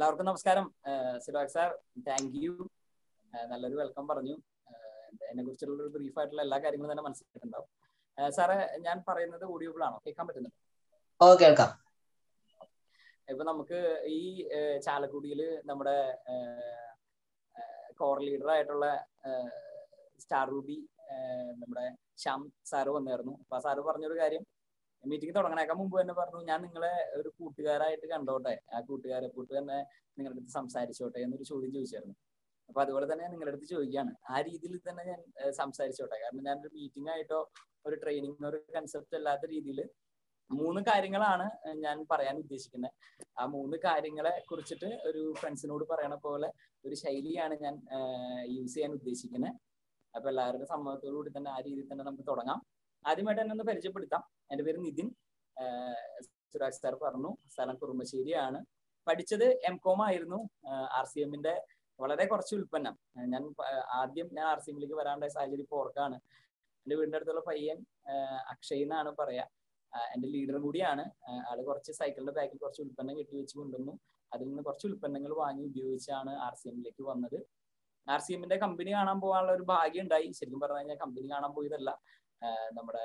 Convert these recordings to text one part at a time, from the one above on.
എല്ലാവർക്കും നമസ്കാരം Sirakh sir thank you നല്ലൊരു വെൽക്കം പറഞ്ഞു എന്നെ കുറിച്ചുള്ള ഒരു ബ്രീഫ് ആയിട്ടുള്ള എല്ലാ കാര്യങ്ങളും തന്നെ മനസ്സിലായിട്ടുണ്ടാവും സാറേ ഞാൻ പറയുന്നത് ഓഡിയോബിൾ ആണോ കേൾക്കാൻ പറ്റുന്നുണ്ട് ഓ കേൾക്കാം ഇപ്പൊ നമുക്ക് ഈ ചാലക്കുടിയിൽ നമ്മുടെ കോർ ലീഡർ ആയിട്ടുള്ള സ്റ്റാർ റൂബി നമ്മുടെ ശ്യാം സാറ് വന്നായിരുന്നു അപ്പൊ ആ സാറ് പറഞ്ഞൊരു കാര്യം മീറ്റിംഗ് തുടങ്ങണേക്കാൾ മുമ്പ് തന്നെ പറഞ്ഞു ഞാൻ നിങ്ങളെ ഒരു കൂട്ടുകാരായിട്ട് കണ്ടോട്ടെ ആ കൂട്ടുകാരെ കൂട്ട് തന്നെ നിങ്ങളുടെ അടുത്ത് സംസാരിച്ചോട്ടെ എന്നൊരു ചോദ്യം ചോദിച്ചായിരുന്നു അപ്പൊ അതുപോലെ തന്നെ നിങ്ങളുടെ അടുത്ത് ചോദിക്കുകയാണ് ആ രീതിയിൽ തന്നെ ഞാൻ സംസാരിച്ചോട്ടെ കാരണം ഞാനൊരു മീറ്റിംഗ് ആയിട്ടോ ഒരു ട്രെയിനിങ് ഒരു കൺസെപ്റ്റ് അല്ലാത്ത രീതിയിൽ മൂന്ന് കാര്യങ്ങളാണ് ഞാൻ പറയാൻ ഉദ്ദേശിക്കുന്നത് ആ മൂന്ന് കാര്യങ്ങളെ കുറിച്ചിട്ട് ഒരു ഫ്രണ്ട്സിനോട് പറയണ പോലെ ഒരു ശൈലിയാണ് ഞാൻ യൂസ് ചെയ്യാൻ ഉദ്ദേശിക്കുന്നത് അപ്പൊ എല്ലാവരുടെ സമ്മതത്തോടു കൂടി തന്നെ ആ രീതിയിൽ തന്നെ നമുക്ക് തുടങ്ങാം ആദ്യമായിട്ട് എന്നെ ഒന്ന് പരിചയപ്പെടുത്താം എൻ്റെ പേര് നിതിൻ സുരാജ് സാർ പറഞ്ഞു സ്ഥലം കുറുമ്പശ്ശേരിയാണ് പഠിച്ചത് എം കോം ആയിരുന്നു ആർ സി എമ്മിന്റെ വളരെ കുറച്ച് ഉൽപ്പന്നം ഞാൻ ആദ്യം ഞാൻ ആർ സി എമ്മിലേക്ക് വരാണ്ടായ സാഹചര്യം ഇപ്പോൾ ഓർക്കാണ് എൻ്റെ വീടിൻ്റെ അടുത്തുള്ള പയ്യൻ അക്ഷയ് എന്നാണ് പറയാ എൻ്റെ ലീഡറും കൂടിയാണ് ആള് കുറച്ച് സൈക്കിളിന്റെ ബാക്കിൽ കുറച്ച് ഉൽപ്പന്നം കെട്ടി വെച്ച് കൊണ്ടുവന്നു അതിൽ നിന്ന് കുറച്ച് ഉൽപ്പന്നങ്ങൾ വാങ്ങി ഉപയോഗിച്ചാണ് ആർ സി എമ്മിലേക്ക് വന്നത് ആർ സി എമ്മിന്റെ കമ്പനി കാണാൻ പോകാനുള്ള ഒരു ഭാഗ്യം ഉണ്ടായി ശരിക്കും പറഞ്ഞു കഴിഞ്ഞാൽ കമ്പനി കാണാൻ പോയതല്ല നമ്മുടെ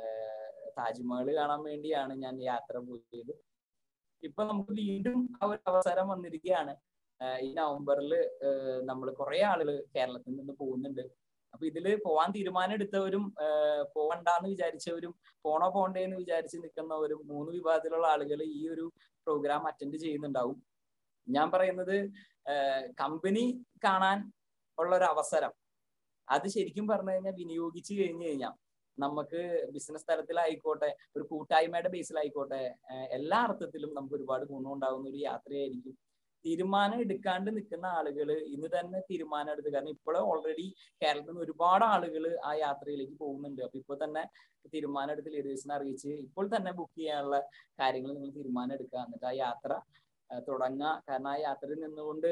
താജ്മഹൽ കാണാൻ വേണ്ടിയാണ് ഞാൻ യാത്ര പോയത് ഇപ്പൊ നമുക്ക് വീണ്ടും ആ ഒരു അവസരം വന്നിരിക്കുകയാണ് ഈ നവംബറിൽ നമ്മൾ കുറെ ആളുകൾ കേരളത്തിൽ നിന്ന് പോകുന്നുണ്ട് അപ്പൊ ഇതില് പോവാൻ തീരുമാനം എടുത്തവരും പോവണ്ടെന്ന് വിചാരിച്ചവരും പോണോ പോണ്ടേ എന്ന് വിചാരിച്ച് നിൽക്കുന്നവരും മൂന്ന് വിഭാഗത്തിലുള്ള ആളുകൾ ഈ ഒരു പ്രോഗ്രാം അറ്റൻഡ് ചെയ്യുന്നുണ്ടാവും ഞാൻ പറയുന്നത് കമ്പനി കാണാൻ ഉള്ള ഒരു അവസരം അത് ശരിക്കും പറഞ്ഞു കഴിഞ്ഞാൽ വിനിയോഗിച്ചു കഴിഞ്ഞു കഴിഞ്ഞാൽ നമുക്ക് ബിസിനസ് തലത്തിലായിക്കോട്ടെ ഒരു കൂട്ടായ്മയുടെ ബേസിലായിക്കോട്ടെ എല്ലാ അർത്ഥത്തിലും നമുക്ക് ഒരുപാട് ഗുണം ഉണ്ടാകുന്ന ഒരു യാത്രയായിരിക്കും തീരുമാനം എടുക്കാണ്ട് നിൽക്കുന്ന ആളുകൾ ഇന്ന് തന്നെ തീരുമാനം എടുത്ത് കാരണം ഇപ്പോൾ ഓൾറെഡി കേരളത്തിൽ നിന്ന് ഒരുപാട് ആളുകൾ ആ യാത്രയിലേക്ക് പോകുന്നുണ്ട് അപ്പൊ ഇപ്പോൾ തന്നെ തീരുമാനം എടുത്ത് ലീഡേഴ്സിനെ അറിയിച്ച് ഇപ്പോൾ തന്നെ ബുക്ക് ചെയ്യാനുള്ള കാര്യങ്ങൾ നിങ്ങൾ തീരുമാനം എടുക്കുക എന്നിട്ട് ആ യാത്ര തുടങ്ങുക കാരണം ആ യാത്രയിൽ നിന്നുകൊണ്ട്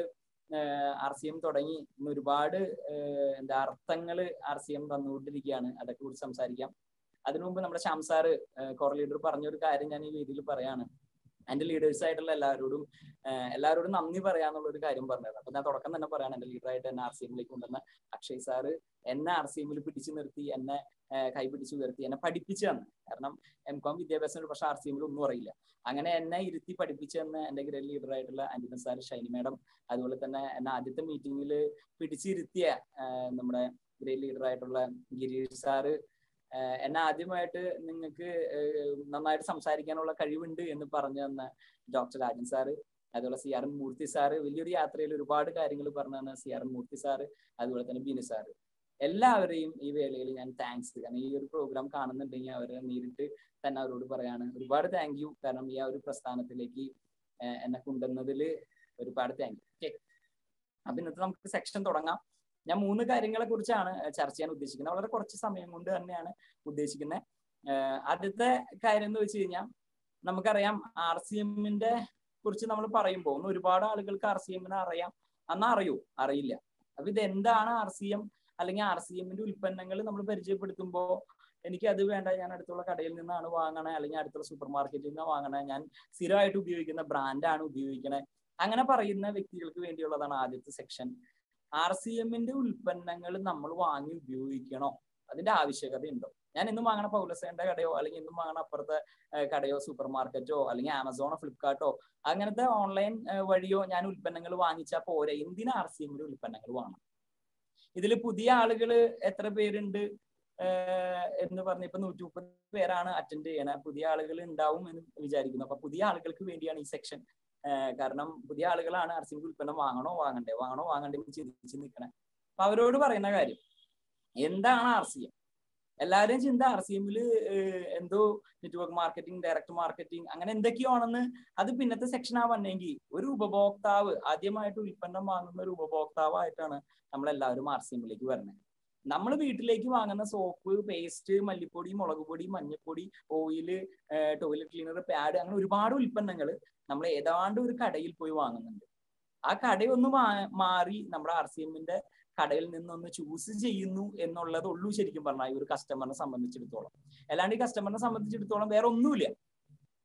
ആർ സി എം തുടങ്ങി ഇന്ന് ഒരുപാട് എന്താ അർത്ഥങ്ങൾ ആർ സി എം തന്നുകൊണ്ടിരിക്കുകയാണ് അതൊക്കെ കുറിച്ച് സംസാരിക്കാം അതിനു മുമ്പ് നമ്മുടെ ശ്യാം സാറ് കോർ ലീഡർ പറഞ്ഞൊരു കാര്യം ഞാൻ ഈ രീതിയിൽ പറയാണ് എന്റെ ലീഡേഴ്സ് ആയിട്ടുള്ള എല്ലാവരോടും എല്ലാവരോടും നന്ദി പറയാന്നുള്ള ഒരു കാര്യം പറഞ്ഞത് അപ്പൊ ഞാൻ തുടക്കം തന്നെ പറയാണ് എന്റെ ലീഡറായിട്ട് എന്നെ ആർ സി എമ്മിലേക്ക് കൊണ്ടുവന്ന അക്ഷയ് സാറ് എന്നെ ആർ സി എമ്മിൽ പിടിച്ചു നിർത്തി എന്നെ കൈ പിടിച്ച് ഉയർത്തി എന്നെ പഠിപ്പിച്ചു തന്നു കാരണം എം കോം വിദ്യാഭ്യാസം പക്ഷെ ആർ സി എമ്മിൽ ഒന്നും അറിയില്ല അങ്ങനെ എന്നെ ഇരുത്തി പഠിപ്പിച്ചു തന്ന എന്റെ ഗ്രേഡ് ലീഡർ ആയിട്ടുള്ള അനിതൻ സാർ ഷൈനി മാഡം അതുപോലെ തന്നെ എന്നെ ആദ്യത്തെ മീറ്റിംഗിൽ പിടിച്ചിരുത്തിയ നമ്മുടെ ഗ്രേഡ് ലീഡർ ആയിട്ടുള്ള ഗിരീഷ് സാറ് എന്നെ ആദ്യമായിട്ട് നിങ്ങൾക്ക് നന്നായിട്ട് സംസാരിക്കാനുള്ള കഴിവുണ്ട് എന്ന് പറഞ്ഞു തന്ന ഡോക്ടർ രാജൻ സാറ് അതുപോലെ C R N Murthy sir വലിയൊരു യാത്രയിൽ ഒരുപാട് കാര്യങ്ങൾ പറഞ്ഞു തന്ന C R N Murthy sir അതുപോലെ തന്നെ ബിനു സാറ് എല്ലാവരെയും ഈ വേളയിൽ ഞാൻ താങ്ക്സ് കാരണം ഈ ഒരു പ്രോഗ്രാം കാണുന്നുണ്ടെങ്കിൽ അവരെ നേരിട്ട് തന്നെ അവരോട് പറയാണ് ഒരുപാട് താങ്ക് യു കാരണം ഈ ആ ഒരു പ്രസ്ഥാനത്തിലേക്ക് എന്നെ കൊണ്ടുവന്നതിൽ ഒരുപാട് താങ്ക് യു ഓക്കെ അപ്പൊ ഇന്നത്തെ നമുക്ക് സെക്ഷൻ തുടങ്ങാം ഞാൻ മൂന്ന് കാര്യങ്ങളെ കുറിച്ചാണ് ചർച്ച ചെയ്യാൻ ഉദ്ദേശിക്കുന്നത് വളരെ കുറച്ച് സമയം കൊണ്ട് തന്നെയാണ് ഉദ്ദേശിക്കുന്നത് ആദ്യത്തെ കാര്യം എന്ന് വെച്ച് കഴിഞ്ഞാൽ നമുക്കറിയാം ആർ സി എമ്മിന്റെ കുറിച്ച് നമ്മൾ പറയുമ്പോൾ ഒന്ന് ഒരുപാട് ആളുകൾക്ക് ആർ സി എമ്മിനെ അറിയാം എന്നാ അറിയൂ അറിയില്ല അപ്പൊ ഇത് എന്താണ് ആർ സി എം അല്ലെങ്കിൽ ആർ സി എമ്മിന്റെ ഉൽപ്പന്നങ്ങൾ നമ്മൾ പരിചയപ്പെടുത്തുമ്പോൾ എനിക്ക് അത് വേണ്ട ഞാൻ അടുത്തുള്ള കടയിൽ നിന്നാണ് വാങ്ങണേ അല്ലെങ്കിൽ അടുത്തുള്ള സൂപ്പർ മാർക്കറ്റിൽ നിന്ന് വാങ്ങണേ ഞാൻ സ്ഥിരമായിട്ട് ഉപയോഗിക്കുന്ന ബ്രാൻഡാണ് ഉപയോഗിക്കണേ അങ്ങനെ പറയുന്ന വ്യക്തികൾക്ക് വേണ്ടിയുള്ളതാണ് ആദ്യത്തെ സെക്ഷൻ ആർ സി എമ്മിന്റെ ഉൽപ്പന്നങ്ങൾ നമ്മൾ വാങ്ങി ഉപയോഗിക്കണോ അതിന്റെ ആവശ്യകത ഉണ്ടോ ഞാൻ ഇന്നും വാങ്ങണ പൗലസേന്റെ കടയോ അല്ലെങ്കിൽ ഇന്നും വാങ്ങണ അപ്പുറത്തെ കടയോ സൂപ്പർ മാർക്കറ്റോ അല്ലെങ്കിൽ ആമസോണോ ഫ്ലിപ്കാർട്ടോ അങ്ങനത്തെ ഓൺലൈൻ വഴിയോ ഞാൻ ഉൽപ്പന്നങ്ങൾ വാങ്ങിച്ചാൽ പോരെ എന്തിനാ ആർ സി എമ്മിന്റെ ഉൽപ്പന്നങ്ങൾ വാങ്ങണം ഇതിൽ പുതിയ ആളുകൾ എത്ര പേരുണ്ട് എന്ന് പറഞ്ഞ ഇപ്പൊ നൂറ്റി മുപ്പത് പേരാണ് അറ്റൻഡ് ചെയ്യണ പുതിയ ആളുകൾ ഉണ്ടാവും എന്ന് വിചാരിക്കുന്നു അപ്പൊ പുതിയ ആളുകൾക്ക് വേണ്ടിയാണ് ഈ സെക്ഷൻ കാരണം പുതിയ ആളുകളാണ് ആർ സി എം ഉൽപ്പന്നം വാങ്ങണോ വാങ്ങണ്ടേ വാങ്ങണോ വാങ്ങണ്ടേ എന്ന് ചിന്തിച്ച് നിൽക്കണേ അപ്പൊ അവരോട് പറയുന്ന കാര്യം എന്താണ് ആർ സി എം എല്ലാവരും ചിന്ത ആർ സി എമ്മില് എന്തോ നെറ്റ്വർക്ക് മാർക്കറ്റിംഗ് ഡയറക്ട് മാർക്കറ്റിംഗ് അങ്ങനെ എന്തൊക്കെയാണെന്ന് അത് പിന്നത്തെ സെക്ഷൻ ആവണമെങ്കിൽ ഒരു ഉപഭോക്താവ് ആദ്യമായിട്ട് ഉൽപ്പന്നം വാങ്ങുന്ന ഒരു ഉപഭോക്താവായിട്ടാണ് നമ്മളെല്ലാവരും ആർ സി എമ്മിലേക്ക് വരുന്നത് നമ്മൾ വീട്ടിലേക്ക് വാങ്ങുന്ന സോപ്പ് പേസ്റ്റ് മല്ലിപ്പൊടി മുളക് പൊടി മഞ്ഞൾപ്പൊടി ഓയില് ടോയ്ലറ്റ് ക്ലീനർ പാഡ് അങ്ങനെ ഒരുപാട് ഉൽപ്പന്നങ്ങൾ നമ്മൾ ഏതാണ്ട് ഒരു കടയിൽ പോയി വാങ്ങുന്നുണ്ട് ആ കടയൊന്ന് മാറി നമ്മുടെ ആർ സി എമ്മിന്റെ കടയിൽ നിന്നൊന്ന് ചൂസ് ചെയ്യുന്നു എന്നുള്ളതുള്ളൂ ശരിക്കും പറഞ്ഞാൽ ഈ ഒരു കസ്റ്റമറിനെ സംബന്ധിച്ചിടത്തോളം അല്ലാണ്ട് ഈ കസ്റ്റമറിനെ സംബന്ധിച്ചിടത്തോളം വേറെ ഒന്നുമില്ല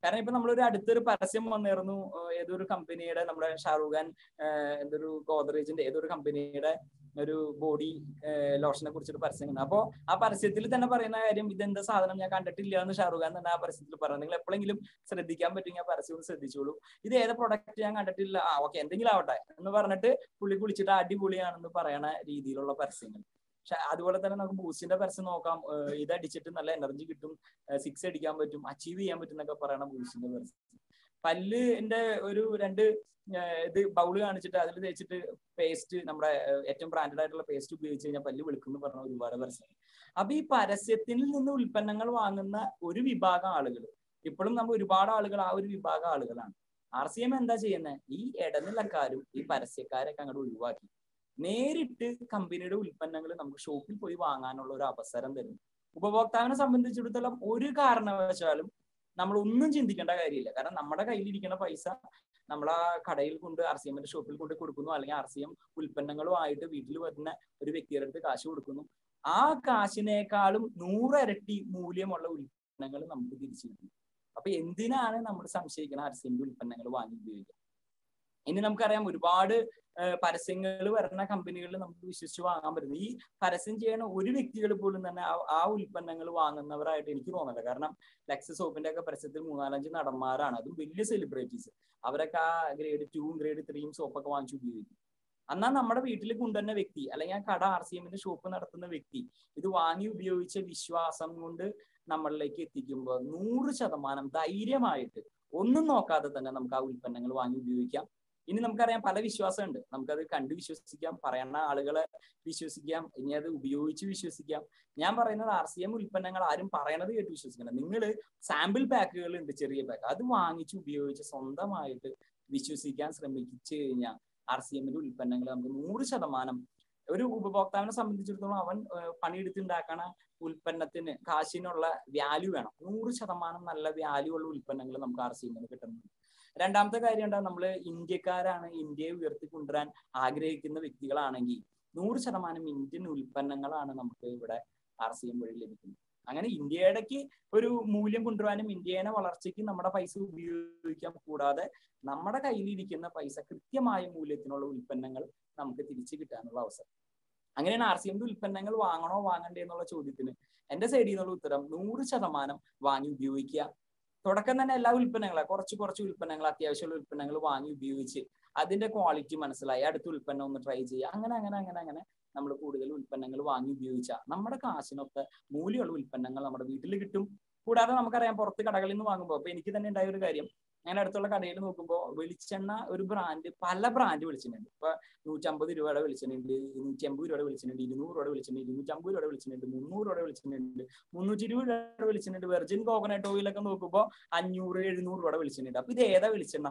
കാരണം ഇപ്പൊ നമ്മളൊരു അടുത്തൊരു പരസ്യം വന്നിരുന്നു ഏതൊരു കമ്പനിയുടെ നമ്മുടെ ഷാറൂഖ് ഖാൻ എന്തൊരു ഗോദ്രേജിന്റെ ഏതൊരു കമ്പനിയുടെ ഒരു ബോഡി ലോഷനെ കുറിച്ചൊരു പരസ്യം കണ്ടു അപ്പോ ആ പരസ്യത്തിൽ തന്നെ പറയുന്ന കാര്യം ഇതെന്താ സാധനം ഞാൻ കണ്ടിട്ടില്ല എന്ന് ഷാറൂഖ് ഖാൻ തന്നെ ആ പരസ്യത്തിൽ പറയുന്നത് നിങ്ങൾ എപ്പോഴെങ്കിലും ശ്രദ്ധിക്കാൻ പറ്റുമെങ്കിൽ ആ പരസ്യം ഒന്ന് ശ്രദ്ധിച്ചോളൂ ഇത് ഏത് പ്രൊഡക്റ്റ് ഞാൻ കണ്ടിട്ടില്ല ആ ഓക്കെ എന്തെങ്കിലും ആവട്ടെ എന്ന് പറഞ്ഞിട്ട് പുള്ളി കുളിച്ചിട്ട് അടിപൊളിയാണെന്ന് പറയണ രീതിയിലുള്ള പരസ്യങ്ങൾ പക്ഷെ അതുപോലെ തന്നെ നമുക്ക് ബൂസ്റ്റിന്റെ പരസ്യം നോക്കാം ഇത് അടിച്ചിട്ട് നല്ല എനർജി കിട്ടും സിക്സ് അടിക്കാൻ പറ്റും അച്ചീവ് ചെയ്യാൻ പറ്റും എന്നൊക്കെ പറയണ ബൂസ്റ്റിന്റെ പരസ്യം പല്ലിന്റെ ഒരു രണ്ട് ഇത് ബൗള് കാണിച്ചിട്ട് അതിൽ തേച്ചിട്ട് പേസ്റ്റ് നമ്മുടെ ഏറ്റവും ബ്രാൻഡഡ് ആയിട്ടുള്ള പേസ്റ്റ് ഉപയോഗിച്ച് കഴിഞ്ഞാൽ പല്ല് വെളുക്കുന്നു പറഞ്ഞ ഒരുപാട് പരസ്യം അപ്പൊ ഈ പരസ്യത്തിൽ നിന്ന് ഉൽപ്പന്നങ്ങൾ വാങ്ങുന്ന ഒരു വിഭാഗം ആളുകൾ ഇപ്പോഴും നമ്മൾ ഒരുപാട് ആളുകൾ ആ ഒരു വിഭാഗം ആളുകളാണ് ആർ സി എം എന്താ ചെയ്യുന്നത് ഈ ഇടനിലക്കാരും ഈ പരസ്യക്കാരൊക്കെ അങ്ങോട്ട് ഒഴിവാക്കി നേരിട്ട് കമ്പനിയുടെ ഉൽപ്പന്നങ്ങൾ നമുക്ക് ഷോപ്പിൽ പോയി വാങ്ങാനുള്ള ഒരു അവസരം തരും ഉപഭോക്താവിനെ സംബന്ധിച്ചിടത്തോളം ഒരു കാരണവശാലും നമ്മൾ ഒന്നും ചിന്തിക്കേണ്ട കാര്യമില്ല കാരണം നമ്മുടെ കയ്യിലിരിക്കുന്ന പൈസ നമ്മൾ ആ കടയിൽ കൊണ്ട് ആർ സി എമ്മിന്റെ ഷോപ്പിൽ കൊണ്ട് കൊടുക്കുന്നു അല്ലെങ്കിൽ ആർ സി എം ഉൽപ്പന്നങ്ങളുമായിട്ട് വീട്ടിൽ വരുന്ന ഒരു വ്യക്തിയുടെ അടുത്ത് കാശ് കൊടുക്കുന്നു ആ കാശിനേക്കാളും നൂറരട്ടി മൂല്യമുള്ള ഉൽപ്പന്നങ്ങൾ നമുക്ക് തിരിച്ചു കിട്ടും അപ്പൊ എന്തിനാണ് നമ്മൾ സംശയിക്കുന്ന ആർ സി എമ്മിന്റെ ഉൽപ്പന്നങ്ങൾ വാങ്ങി ഉപയോഗിക്കുക ഇനി നമുക്കറിയാം ഒരുപാട് പരസ്യങ്ങൾ വരുന്ന കമ്പനികളിൽ നമുക്ക് വിശ്വസിച്ച് വാങ്ങാൻ പറ്റും ഈ പരസ്യം ചെയ്യണ ഒരു വ്യക്തികൾ പോലും തന്നെ ആ ഉൽപ്പന്നങ്ങൾ വാങ്ങുന്നവരായിട്ട് എനിക്ക് തോന്നുന്നില്ല കാരണം ലെക്സ് സോപ്പിന്റെ ഒക്കെ പരസ്യത്തിൽ മൂന്നാലഞ്ച് നടന്മാരാണ് അതും വലിയ സെലിബ്രിറ്റീസ് അവരൊക്കെ ആ ഗ്രേഡ് ടൂവും ഗ്രേഡ് ത്രീയും സോപ്പൊക്കെ വാങ്ങിച്ചു ഉപയോഗിക്കും എന്നാൽ നമ്മുടെ വീട്ടിൽ കൊണ്ടുവന്ന വ്യക്തി അല്ലെങ്കിൽ ആ കട ആർ സി എമ്മിന്റെ ഷോപ്പ് നടത്തുന്ന വ്യക്തി ഇത് വാങ്ങി ഉപയോഗിച്ച വിശ്വാസം കൊണ്ട് നമ്മളിലേക്ക് എത്തിക്കുമ്പോൾ നൂറ് ശതമാനം ധൈര്യമായിട്ട് ഒന്നും നോക്കാതെ തന്നെ നമുക്ക് ആ ഉൽപ്പന്നങ്ങൾ വാങ്ങി ഉപയോഗിക്കാം ഇനി നമുക്കറിയാം പല വിശ്വാസമുണ്ട് നമുക്കത് കണ്ടു വിശ്വസിക്കാം പറയുന്ന ആളുകളെ വിശ്വസിക്കാം ഇനി അത് ഉപയോഗിച്ച് വിശ്വസിക്കാം ഞാൻ പറയുന്നത് ആർ സി എം ഉൽപ്പന്നങ്ങൾ ആരും പറയണത് കേട്ട് വിശ്വസിക്കണം നിങ്ങൾ സാമ്പിൾ പാക്കുകൾ ഉണ്ട് ചെറിയ പാക്ക് അത് വാങ്ങിച്ച് ഉപയോഗിച്ച് സ്വന്തമായിട്ട് വിശ്വസിക്കാൻ ശ്രമിച്ചു കഴിഞ്ഞാൽ ആർ സി എമ്മിന്റെ ഉൽപ്പന്നങ്ങൾ നമുക്ക് നൂറ് ശതമാനം ഒരു ഉപഭോക്താവിനെ സംബന്ധിച്ചിടത്തോളം അവൻ പണിയെടുത്തുണ്ടാക്കണ ഉൽപ്പന്നത്തിന് കാശിനുള്ള വാല്യൂ വേണം നൂറ് ശതമാനം നല്ല വാല്യൂ ഉള്ള ഉൽപ്പന്നങ്ങൾ നമുക്ക് ആർ സി എമ്മിന് കിട്ടുന്നുണ്ട് രണ്ടാമത്തെ കാര്യം എന്താ നമ്മൾ ഇന്ത്യക്കാരാണ് ഇന്ത്യയെ ഉയർത്തിക്കൊണ്ടുവരാൻ ആഗ്രഹിക്കുന്ന വ്യക്തികളാണെങ്കിൽ നൂറ് ശതമാനം ഇന്ത്യൻ ഉൽപ്പന്നങ്ങളാണ് നമുക്ക് ഇവിടെ ആർ സി എം വഴി ലഭിക്കുന്നത് അങ്ങനെ ഇന്ത്യയുടെക്ക് ഒരു മൂല്യം കൊണ്ടുവരാനും ഇന്ത്യയുടെ വളർച്ചയ്ക്ക് നമ്മുടെ പൈസ ഉപയോഗിക്കാൻ കൂടാതെ നമ്മുടെ കയ്യിലിരിക്കുന്ന പൈസ കൃത്യമായ മൂല്യത്തിനുള്ള ഉൽപ്പന്നങ്ങൾ നമുക്ക് തിരിച്ചു കിട്ടാനുള്ള അവസരം അങ്ങനെയാണ് ആർ സി എമ്മിന്റെ ഉൽപ്പന്നങ്ങൾ വാങ്ങണോ വാങ്ങണ്ടേ എന്നുള്ള ചോദ്യത്തിന് എന്റെ സൈഡിൽ നിന്നുള്ള ഉത്തരം നൂറ് ശതമാനം വാങ്ങി ഉപയോഗിക്കുക തുടക്കം തന്നെ എല്ലാ ഉൽപ്പന്നങ്ങളും കുറച്ച് കുറച്ച് ഉൽപ്പന്നങ്ങൾ അത്യാവശ്യമുള്ള ഉൽപ്പന്നങ്ങൾ വാങ്ങി ഉപയോഗിച്ച് അതിന്റെ ക്വാളിറ്റി മനസ്സിലായി അടുത്ത ഉൽപ്പന്നം ഒന്ന് ട്രൈ ചെയ്യുക അങ്ങനെ അങ്ങനെ അങ്ങനെ അങ്ങനെ നമ്മൾ കൂടുതൽ ഉൽപ്പന്നങ്ങൾ വാങ്ങി ഉപയോഗിച്ചാൽ നമ്മുടെ കാശിനൊക്കെ മൂല്യമുള്ള ഉൽപ്പന്നങ്ങൾ നമ്മുടെ വീട്ടിൽ കിട്ടും കൂടാതെ നമുക്കറിയാം പുറത്ത് കടകളിൽ നിന്ന് വാങ്ങുമ്പോൾ അപ്പൊ എനിക്ക് തന്നെ ഉണ്ടായ ഒരു കാര്യം ഞാൻ അടുത്തുള്ള കടയിൽ നോക്കുമ്പോൾ വെളിച്ചെണ്ണ ഒരു ബ്രാൻഡ് പല ബ്രാൻഡ് വെളിച്ചെണ്ണയുണ്ട് ഇപ്പൊ നൂറ്റമ്പത് രൂപയുടെ വെളിച്ചെണ്ണയുണ്ട് നൂറ്റി അമ്പത് രൂപയുടെ വെളിച്ചെണ്ണയുണ്ട് ഇരുന്നൂറ് രൂപയുടെ വെളിച്ചെണ്ണ ഇരുന്നൂറ്റമ്പത് രൂപയുടെ വെളിച്ചെണ്ണയുണ്ട് മുന്നൂറ് രൂപയുടെ വെളിച്ചെണ്ണയുണ്ട് മുന്നൂറ്റി ഇരുപത് രൂപയുടെ വെളിച്ചെണ്ണയുണ്ട് വെർജിൻ കോക്കനട്ട് ഓയിലൊക്കെ നോക്കുമ്പോൾ അഞ്ഞൂറ് എഴുന്നൂറ് രൂപയുടെ വെളിച്ചെണ്ണയുണ്ട് അപ്പൊ ഇത് ഏതാ വെളിച്ചെണ്ണ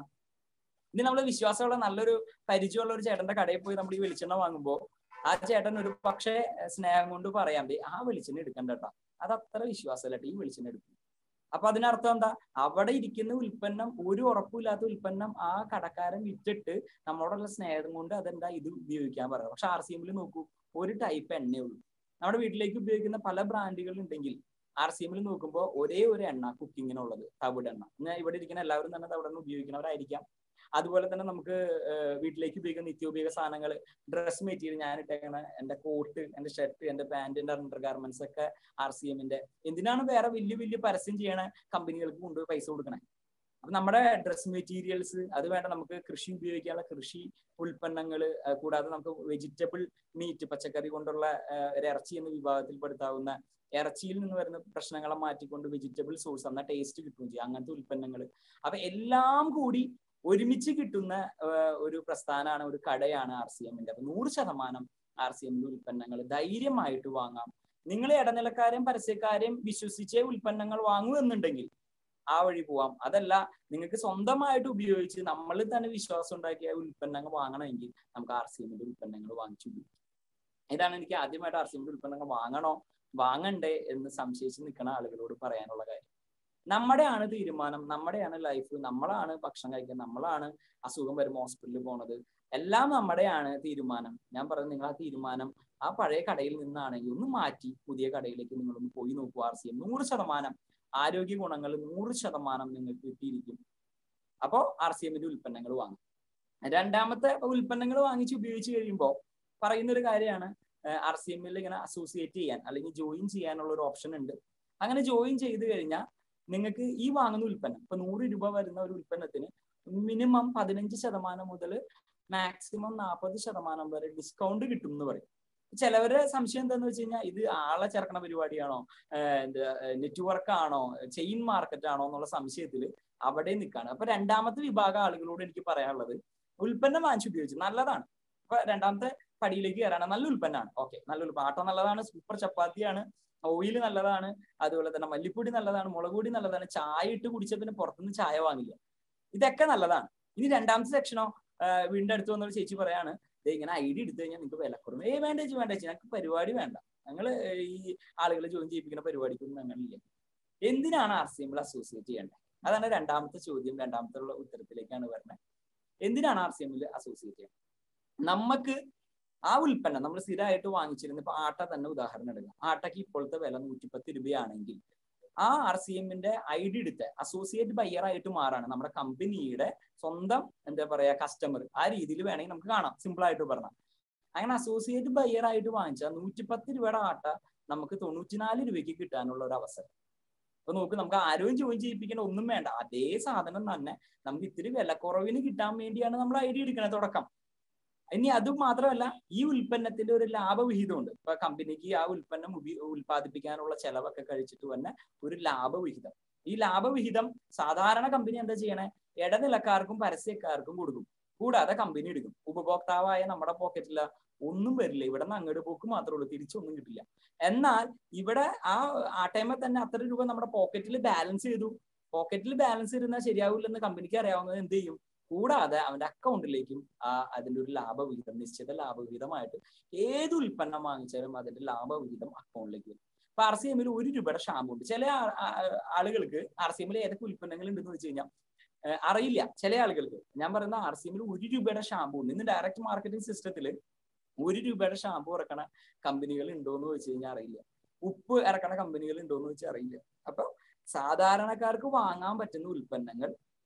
ഇനി നമ്മൾ വിശ്വാസമുള്ള നല്ലൊരു പരിചയമുള്ള ഒരു ചേട്ടന്റെ കടയിൽ പോയി നമ്മൾ ഈ വെളിച്ചെണ്ണ വാങ്ങുമ്പോൾ ആ ചേട്ടൻ ഒരു പക്ഷേ സ്നേഹം കൊണ്ട് പറയാൻ ആ വെളിച്ചെണ്ണ എടുക്കണ്ട കേട്ടോ അത് അത്ര വിശ്വാസമല്ല ഈ വെളിച്ചെണ്ണ എടുക്കും അപ്പൊ അതിനർത്ഥം എന്താ അവിടെ ഇരിക്കുന്ന ഉൽപ്പന്നം ഒരു ഉറപ്പില്ലാത്ത ഉൽപ്പന്നം ആ കടക്കാരൻ വിറ്റിട്ട് നമ്മളോടുള്ള സ്നേഹം കൊണ്ട് അതെന്താ ഇത് ഉപയോഗിക്കാൻ പറയാം പക്ഷെ ആർ സി എമ്മിൽ നോക്കൂ ഒരു ടൈപ്പ് എണ്ണയേ ഉള്ളൂ നമ്മുടെ വീട്ടിലേക്ക് ഉപയോഗിക്കുന്ന പല ബ്രാൻഡുകൾ ഉണ്ടെങ്കിൽ ആർ സി എമ്മിൽ നോക്കുമ്പോൾ ഒരേ ഒരു എണ്ണ കുക്കിങ്ങിനുള്ളത് തവിട് എണ്ണ ഞാൻ ഇവിടെ ഇരിക്കുന്ന എല്ലാവരും തന്നെ തവിടെണ്ണ ഉപയോഗിക്കുന്നവരായിരിക്കാം അതുപോലെ തന്നെ നമുക്ക് വീട്ടിലേക്ക് ഉപയോഗിക്കുന്ന നിത്യോപയോഗ സാധനങ്ങൾ ഡ്രസ് മെറ്റീരിയൽ ഞാൻ ഇട്ടേക്കണ എന്റെ കോട്ട് എന്റെ ഷർട്ട് എന്റെ പാന്റ് എന്റെ അണ്ടർ ഗാർമെന്റ്സ് ഒക്കെ ആർ സി എമ്മിന്റെ എന്തിനാണ് വേറെ വലിയ വലിയ പരസ്യം ചെയ്യണ കമ്പനികൾക്ക് കൊണ്ടുപോയി പൈസ കൊടുക്കണേ അപ്പൊ നമ്മുടെ ഡ്രസ് മെറ്റീരിയൽസ് അത് വേണ്ട നമുക്ക് കൃഷി ഉപയോഗിക്കാനുള്ള കൃഷി ഉൽപ്പന്നങ്ങൾ കൂടാതെ നമുക്ക് വെജിറ്റബിൾ മീറ്റ് പച്ചക്കറി കൊണ്ടുള്ള ഇറച്ചി എന്ന വിഭാഗത്തിൽപ്പെടുത്താവുന്ന ഇറച്ചിയിൽ നിന്ന് വരുന്ന പ്രശ്നങ്ങളെ മാറ്റിക്കൊണ്ട് വെജിറ്റബിൾ സോഴ്സ് എന്നാൽ ടേസ്റ്റ് കിട്ടുകയും ചെയ്യും അങ്ങനത്തെ ഉൽപ്പന്നങ്ങൾ അപ്പൊ എല്ലാം കൂടി ഒരുമിച്ച് കിട്ടുന്ന ഒരു പ്രസ്ഥാനമാണ് ഒരു കടയാണ് ആർ സി എമ്മിന്റെ അപ്പൊ നൂറ് ശതമാനം ആർ സി എമ്മിന്റെ ഉൽപ്പന്നങ്ങൾ ധൈര്യമായിട്ട് വാങ്ങാം നിങ്ങൾ ഇടനിലക്കാരെയും പരസ്യക്കാരെയും വിശ്വസിച്ചേ ഉൽപ്പന്നങ്ങൾ വാങ്ങൂ എന്നുണ്ടെങ്കിൽ ആ വഴി പോവാം അതല്ല നിങ്ങൾക്ക് സ്വന്തമായിട്ട് ഉപയോഗിച്ച് നമ്മളിൽ തന്നെ വിശ്വാസം ഉണ്ടാക്കിയ ഉൽപ്പന്നങ്ങൾ വാങ്ങണമെങ്കിൽ നമുക്ക് ആർ സി എമ്മിന്റെ ഉൽപ്പന്നങ്ങൾ വാങ്ങിച്ചു ഉപയോഗിക്കാം ഇതാണ് എനിക്ക് ആദ്യമായിട്ട് ആർ സി എമ്മിന്റെ ഉൽപ്പന്നങ്ങൾ വാങ്ങണോ വാങ്ങണ്ടേ എന്ന് സംശയിച്ച് നിൽക്കുന്ന ആളുകളോട് പറയാനുള്ള കാര്യം നമ്മുടെയാണ് തീരുമാനം നമ്മുടെയാണ് ലൈഫ് നമ്മളാണ് ഭക്ഷണം കഴിക്കുന്നത് നമ്മളാണ് അസുഖം വരുമ്പോൾ ഹോസ്പിറ്റലിൽ പോണത് എല്ലാം നമ്മുടെയാണ് തീരുമാനം ഞാൻ പറയുന്നത് നിങ്ങൾ ആ തീരുമാനം ആ പഴയ കടയിൽ നിന്നാണെങ്കിൽ ഒന്ന് മാറ്റി പുതിയ കടയിലേക്ക് നിങ്ങളൊന്ന് പോയി നോക്കൂ ആർ സി എം നൂറ് ശതമാനം ആരോഗ്യ ഗുണങ്ങൾ നൂറ് ശതമാനം നിങ്ങൾക്ക് കിട്ടിയിരിക്കും അപ്പോൾ ആർ സി എമ്മിന്റെ ഉൽപ്പന്നങ്ങൾ വാങ്ങും രണ്ടാമത്തെ ഉൽപ്പന്നങ്ങൾ വാങ്ങിച്ച് ഉപയോഗിച്ച് കഴിയുമ്പോൾ പറയുന്ന ഒരു കാര്യമാണ് ആർ സി എമ്മിൽ ഇങ്ങനെ അസോസിയേറ്റ് ചെയ്യാൻ അല്ലെങ്കിൽ ജോയിൻ ചെയ്യാനുള്ള ഒരു ഓപ്ഷൻ ഉണ്ട് അങ്ങനെ ജോയിൻ ചെയ്ത് കഴിഞ്ഞാൽ നിങ്ങൾക്ക് ഈ വാങ്ങുന്ന ഉൽപ്പന്നം ഇപ്പൊ നൂറ് രൂപ വരുന്ന ഒരു ഉൽപ്പന്നത്തിന് മിനിമം പതിനഞ്ച് ശതമാനം മുതൽ മാക്സിമം നാൽപ്പത് ശതമാനം വരെ ഡിസ്കൗണ്ട് കിട്ടും എന്ന് പറയും ചിലവരെ സംശയം എന്താന്ന് വെച്ച് കഴിഞ്ഞാൽ ഇത് ആളെ ചേർക്കണ പരിപാടിയാണോ എന്താ നെറ്റ്വർക്ക് ആണോ ചെയിൻ മാർക്കറ്റ് ആണോ എന്നുള്ള സംശയത്തിൽ അവിടെ നിൽക്കാണ് അപ്പൊ രണ്ടാമത്തെ വിഭാഗം ആളുകളോട് എനിക്ക് പറയാനുള്ളത് ഉൽപ്പന്നം വാങ്ങിച്ച് ഉപയോഗിച്ചു നല്ലതാണ് അപ്പൊ രണ്ടാമത്തെ പടിയിലേക്ക് കയറാണ് നല്ല ഉൽപ്പന്നമാണ് ഓക്കെ നല്ല ഉൽപ്പന്നം ആട്ടം നല്ലതാണ് സൂപ്പർ ചപ്പാത്തിയാണ് ഓയിൽ നല്ലതാണ് അതുപോലെ തന്നെ മല്ലിപ്പൊടി നല്ലതാണ് മുളക് പൊടി നല്ലതാണ് ചായ ഇട്ട് കുടിച്ച പിന്നെ പുറത്തുനിന്ന് ചായ വാങ്ങില്ല ഇതൊക്കെ നല്ലതാണ് ഇനി രണ്ടാമത്തെ സെക്ഷനോ വീടിന്റെ അടുത്ത് വന്നൊരു ചേച്ചി പറയാണ് ഇങ്ങനെ ഐ ഡി എടുത്തു കഴിഞ്ഞാൽ നിങ്ങൾക്ക് വിലക്കുറവ് ഏ വേണ്ട ചേച്ചി വേണ്ട ചേച്ചി ഞങ്ങൾക്ക് പരിപാടി വേണ്ട ഞങ്ങൾ ഈ ആളുകളെ ജോയിൻ ചെയ്യിപ്പിക്കുന്ന പരിപാടിക്കൊന്നും ഞങ്ങളില്ല എന്തിനാണ് ആർ സി എമ്മിൽ അസോസിയേറ്റ് ചെയ്യേണ്ടത് അതാണ് രണ്ടാമത്തെ ചോദ്യം രണ്ടാമത്തെ ഉള്ള ഉത്തരത്തിലേക്കാണ് വരുന്നത് എന്തിനാണ് ആർ സി എമ്മിൽ അസോസിയേറ്റ് ചെയ്യുന്നത് നമുക്ക് ആ ഉൽപ്പന്നം നമ്മൾ സ്ഥിരമായിട്ട് വാങ്ങിച്ചിരുന്ന ഇപ്പൊ ആട്ട തന്നെ ഉദാഹരണം എടുക്കാം ആട്ടയ്ക്ക് ഇപ്പോഴത്തെ വില നൂറ്റിപ്പത്ത് രൂപയാണെങ്കിൽ ആ ആർ സി എമ്മിന്റെ ഐ ഡി എടുത്ത് അസോസിയേറ്റ് ബയ്യർ ആയിട്ട് മാറാണ് നമ്മുടെ കമ്പനിയുടെ സ്വന്തം എന്താ പറയാ കസ്റ്റമർ ആ രീതിയിൽ വേണമെങ്കിൽ നമുക്ക് കാണാം സിമ്പിൾ ആയിട്ട് പറഞ്ഞാൽ അങ്ങനെ അസോസിയേറ്റ് ബയ്യർ ആയിട്ട് വാങ്ങിച്ചാൽ നൂറ്റിപ്പത്ത് രൂപയുടെ ആട്ട നമുക്ക് തൊണ്ണൂറ്റിനാല് രൂപയ്ക്ക് കിട്ടാനുള്ള ഒരു അവസരം അപ്പൊ നോക്ക് നമുക്ക് ആരും ജോയിൻ ചെയ്യിപ്പിക്കേണ്ട ഒന്നും വേണ്ട അതേ സാധനം തന്നെ നമുക്ക് ഇത്തിരി വിലക്കുറവിന് കിട്ടാൻ വേണ്ടിയാണ് നമ്മൾ ഐ ഡി എടുക്കുന്നത് തുടക്കം ഇനി അത് മാത്രമല്ല ഈ ഉൽപ്പന്നത്തിന്റെ ഒരു ലാഭവിഹിതമുണ്ട് ഇപ്പൊ കമ്പനിക്ക് ആ ഉൽപ്പന്നം ഉപ ഉൽപ്പാദിപ്പിക്കാനുള്ള ചെലവൊക്കെ കഴിച്ചിട്ട് തന്നെ ഒരു ലാഭവിഹിതം ഈ ലാഭവിഹിതം സാധാരണ കമ്പനി എന്താ ചെയ്യണേ ഇടനിലക്കാർക്കും പരസ്യക്കാർക്കും കൊടുക്കും കൂടാതെ കമ്പനി എടുക്കും ഉപഭോക്താവായ നമ്മുടെ പോക്കറ്റില ഒന്നും വരില്ല ഇവിടെ നിന്ന് അങ്ങോട്ട് പോക്ക് മാത്രമേ ഉള്ളൂ തിരിച്ചൊന്നും കിട്ടില്ല എന്നാൽ ഇവിടെ ആ ആ ടൈമിൽ തന്നെ അത്ര രൂപ നമ്മുടെ പോക്കറ്റിൽ ബാലൻസ് ചെയ്തു പോക്കറ്റിൽ ബാലൻസ് ഇരുന്നാൽ ശരിയാവില്ലെന്ന് കമ്പനിക്ക് അറിയാവുന്നത് എന്ത് ചെയ്യും കൂടാതെ അവന്റെ അക്കൗണ്ടിലേക്കും ആ അതിന്റെ ഒരു ലാഭവിഹിതം നിശ്ചിത ലാഭവിഹിതമായിട്ട് ഏത് ഉൽപ്പന്നം വാങ്ങിച്ചാലും അതിന്റെ ലാഭവിഹിതം അക്കൗണ്ടിലേക്ക് വരും ഇപ്പൊ ആർ സി എമ്മിൽ ഒരു രൂപയുടെ ഷാമ്പു ഉണ്ട് ചില ആളുകൾക്ക് ആർ സി എമ്മിൽ ഏതൊക്കെ ഉൽപ്പന്നങ്ങൾ ഉണ്ടെന്ന് വെച്ച് കഴിഞ്ഞാൽ അറിയില്ല ചില ആളുകൾക്ക് ഞാൻ പറയുന്ന ആർ സി എമ്മിൽ ഒരു രൂപയുടെ ഷാമ്പു ഉണ്ട് ഇന്ന് ഡയറക്റ്റ് മാർക്കറ്റിംഗ് സിസ്റ്റത്തിൽ ഒരു രൂപയുടെ ഷാമ്പു ഇറക്കണ കമ്പനികൾ ഉണ്ടോ എന്ന് വെച്ച് കഴിഞ്ഞാൽ അറിയില്ല ഉപ്പ് ഇറക്കണ കമ്പനികൾ ഉണ്ടോ എന്ന് വെച്ചാൽ അറിയില്ല അപ്പൊ സാധാരണക്കാർക്ക് വാങ്ങാൻ പറ്റുന്ന ഉൽപ്പന്നങ്ങൾ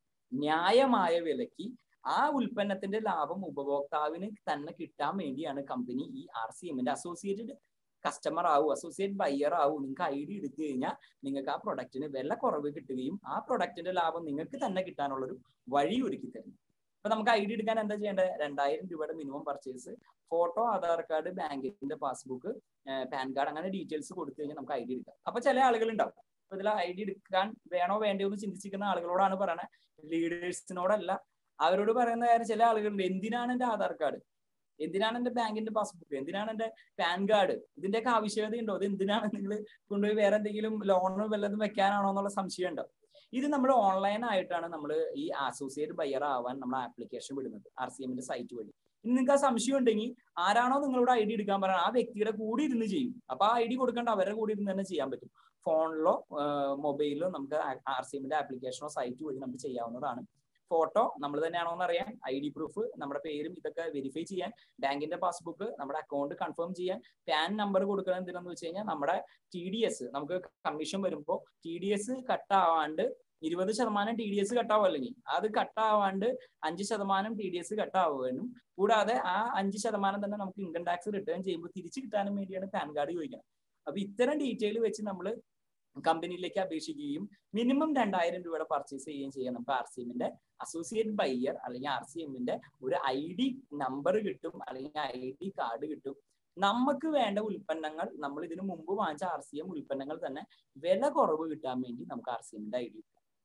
ന്യായമായ വിലയ്ക്ക് ആ ഉൽപ്പന്നത്തിന്റെ ലാഭം ഉപഭോക്താവിന് തന്നെ കിട്ടാൻ വേണ്ടിയാണ് കമ്പനി ഈ ആർ സി എമ്മിന്റെ അസോസിയേറ്റഡ് കസ്റ്റമർ ആവും അസോസിയേറ്റ് ബയ്യർ ആവും നിങ്ങൾക്ക് ഐ ഡി എടുത്തു കഴിഞ്ഞാൽ നിങ്ങൾക്ക് ആ പ്രൊഡക്റ്റിന് വില കുറവ് കിട്ടുകയും ആ പ്രൊഡക്റ്റിന്റെ ലാഭം നിങ്ങൾക്ക് തന്നെ കിട്ടാനുള്ളൊരു വഴി ഒരുക്കി തരുന്നു ഇപ്പൊ നമുക്ക് ഐ ഡി എടുക്കാൻ എന്താ ചെയ്യേണ്ടത് രണ്ടായിരം രൂപയുടെ minimum purchase photo Aadhaar card ബാങ്കിന്റെ പാസ്ബുക്ക് പാൻ കാർഡ് അങ്ങനെ ഡീറ്റെയിൽസ് കൊടുത്തു കഴിഞ്ഞാൽ നമുക്ക് ഐ ഡി എടുക്കാം അപ്പൊ ചില ആളുകൾ ഉണ്ടാവും അപ്പൊ ഇതിൽ ഐ ഡി എടുക്കാൻ വേണോ വേണ്ടയോ എന്ന് ചിന്തിച്ചിരിക്കുന്ന ആളുകളോടാണ് പറയണത് ലീഡേഴ്സിനോടല്ല അവരോട് പറയുന്ന കാര്യം ചില ആളുകളുണ്ട് എന്തിനാണ് എന്റെ ആധാർ കാർഡ് എന്തിനാണ് എന്റെ ബാങ്കിന്റെ പാസ്ബുക്ക് എന്തിനാണ് എന്റെ പാൻ കാർഡ് ഇതിന്റെയൊക്കെ ആവശ്യകത ഉണ്ടോ അത് എന്തിനാണ് നിങ്ങൾ കൊണ്ടുപോയി വേറെ എന്തെങ്കിലും ലോണോ വല്ലതും വെക്കാനാണോ എന്നുള്ള സംശയം ഉണ്ടോ ഇത് നമ്മൾ ഓൺലൈൻ ആയിട്ടാണ് നമ്മൾ ഈ അസോസിയേറ്റ് ബയ്യർ ആവാൻ നമ്മൾ ആപ്ലിക്കേഷൻ വിടുന്നത് ആർ സി എമ്മിന്റെ സൈറ്റ് വഴി ഇനി നിങ്ങൾക്ക് ആ സംശയം ഉണ്ടെങ്കിൽ ആരാണോ നിങ്ങളോട് ഐ ഡി എടുക്കാൻ പറയുന്നത് ആ വ്യക്തിയുടെ കൂടെ ഇരുന്ന് ചെയ്യും അപ്പൊ ആ ഐ ഡി കൊടുക്കേണ്ട അവരുടെ കൂടെ ഇരുന്ന് തന്നെ ചെയ്യാൻ പറ്റും ഫോണിലോ മൊബൈലിലോ നമുക്ക് ആർ സി എമ്മിന്റെ ആപ്ലിക്കേഷനോ സൈറ്റ് വഴി നമുക്ക് ചെയ്യാവുന്നതാണ് ഫോട്ടോ നമ്മൾ തന്നെയാണോ എന്ന് അറിയാൻ ഐ ഡി പ്രൂഫ് നമ്മുടെ പേരും ഇതൊക്കെ വെരിഫൈ ചെയ്യാൻ ബാങ്കിന്റെ പാസ്ബുക്ക് നമ്മുടെ അക്കൗണ്ട് കൺഫേം ചെയ്യാൻ പാൻ നമ്പർ കൊടുക്കുന്നത് എന്തിനാന്ന് വെച്ച് കഴിഞ്ഞാൽ നമ്മുടെ ടി ഡി എസ് നമുക്ക് കമ്മീഷൻ വരുമ്പോൾ ടി ഡി എസ് കട്ടാവാണ്ട് ഇരുപത് ശതമാനം ടി ഡി എസ് കട്ടാവും അല്ലെങ്കിൽ അത് കട്ടാവാണ്ട് അഞ്ച് ശതമാനം ടി ഡി എസ് കട്ടാവുകയും കൂടാതെ ആ അഞ്ച് ശതമാനം തന്നെ നമുക്ക് ഇൻകം ടാക്സ് റിട്ടേൺ ചെയ്യുമ്പോൾ തിരിച്ചു കിട്ടാനും വേണ്ടിയാണ് പാൻ കാർഡ് ചോദിക്കുന്നത് അപ്പൊ ഇത്തരം ഡീറ്റെയിൽ വെച്ച് നമ്മൾ കമ്പനിയിലേക്ക് അപേക്ഷിക്കുകയും മിനിമം രണ്ടായിരം രൂപയുടെ പർച്ചേസ് ചെയ്യുകയും ചെയ്യാം നമുക്ക് ആർ സി എമ്മിന്റെ അസോസിയേറ്റ് ബയ്യർ അല്ലെങ്കിൽ ആർ സി എമ്മിന്റെ ഒരു ഐ ഡി നമ്പർ കിട്ടും അല്ലെങ്കിൽ ഐ ഡി കാർഡ് കിട്ടും നമുക്ക് വേണ്ട ഉൽപ്പന്നങ്ങൾ നമ്മൾ ഇതിനു മുമ്പ് വാങ്ങിച്ച ആർ സി എം ഉൽപ്പന്നങ്ങൾ തന്നെ വില കുറവ് കിട്ടാൻ വേണ്ടി നമുക്ക് ആർ സി എമ്മിന്റെ ഐ ഡി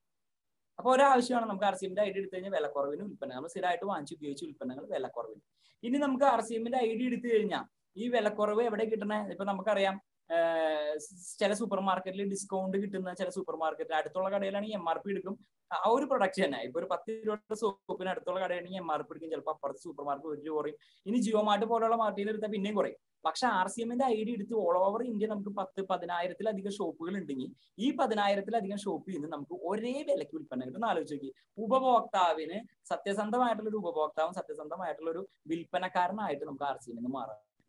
അപ്പൊ ഒരാവശ്യമാണ് നമുക്ക് ആർ സി എമ്മിന്റെ ഐ ഡി എടുത്തു കഴിഞ്ഞാൽ വിലക്കുറവിന് ഉൽപ്പന്നം നമ്മൾ സ്ഥിരമായിട്ട് വാങ്ങിച്ച് ഉപയോഗിച്ച ഉൽപ്പന്നങ്ങൾ വിലക്കുറവിന് ഇനി നമുക്ക് ആർ സി എമ്മിന്റെ ഐ ഡി എടുത്തു കഴിഞ്ഞാൽ ഈ വിലക്കുറവ് എവിടെ കിട്ടണേ ഇപ്പൊ നമുക്കറിയാം ചില സൂപ്പർ മാർക്കറ്റിൽ ഡിസ്കൗണ്ട് കിട്ടുന്ന ചില സൂപ്പർ മാർക്കറ്റിൽ അടുത്തുള്ള കടയിലാണെങ്കിൽ എം ആർ പി എടുക്കും ആ ഒരു പ്രൊഡക്റ്റ് തന്നെ ഇപ്പൊ ഒരു പത്ത് രൂപയുടെ സോപ്പിന് അടുത്തുള്ള കടയാണെങ്കിൽ എം ആർ പി എടുക്കും ചിലപ്പോൾ അപ്പുറത്ത് സൂപ്പർ മാർക്കറ്റ് ഒരു രൂപ കുറയും ഇനി ജിയോ മാർട്ട് പോലുള്ള മാർട്ടിൽ എടുത്താൽ പിന്നെയും കുറയും പക്ഷെ ആർ സി എമ്മിന്റെ ഐ ഡി എടുത്ത് ഓൾ ഓവർ ഇന്ത്യ നമുക്ക് പത്ത് പതിനായിരത്തിലധികം ഷോപ്പുകൾ ഉണ്ടെങ്കിൽ ഈ പതിനായിരത്തിലധികം ഷോപ്പിൽ നിന്ന് നമുക്ക് ഒരേ വിലയ്ക്ക് ഉൽപ്പന്നം കിട്ടും ആലോചിച്ച് നോക്കി ഉപഭോക്താവിന് സത്യസന്ധമായിട്ടുള്ള ഒരു ഉപഭോക്താവും സത്യസന്ധമായിട്ടുള്ള ഒരു വിൽപ്പനക്കാരനായിട്ട് നമുക്ക് ആർ സി എമ്മിന് മാറാം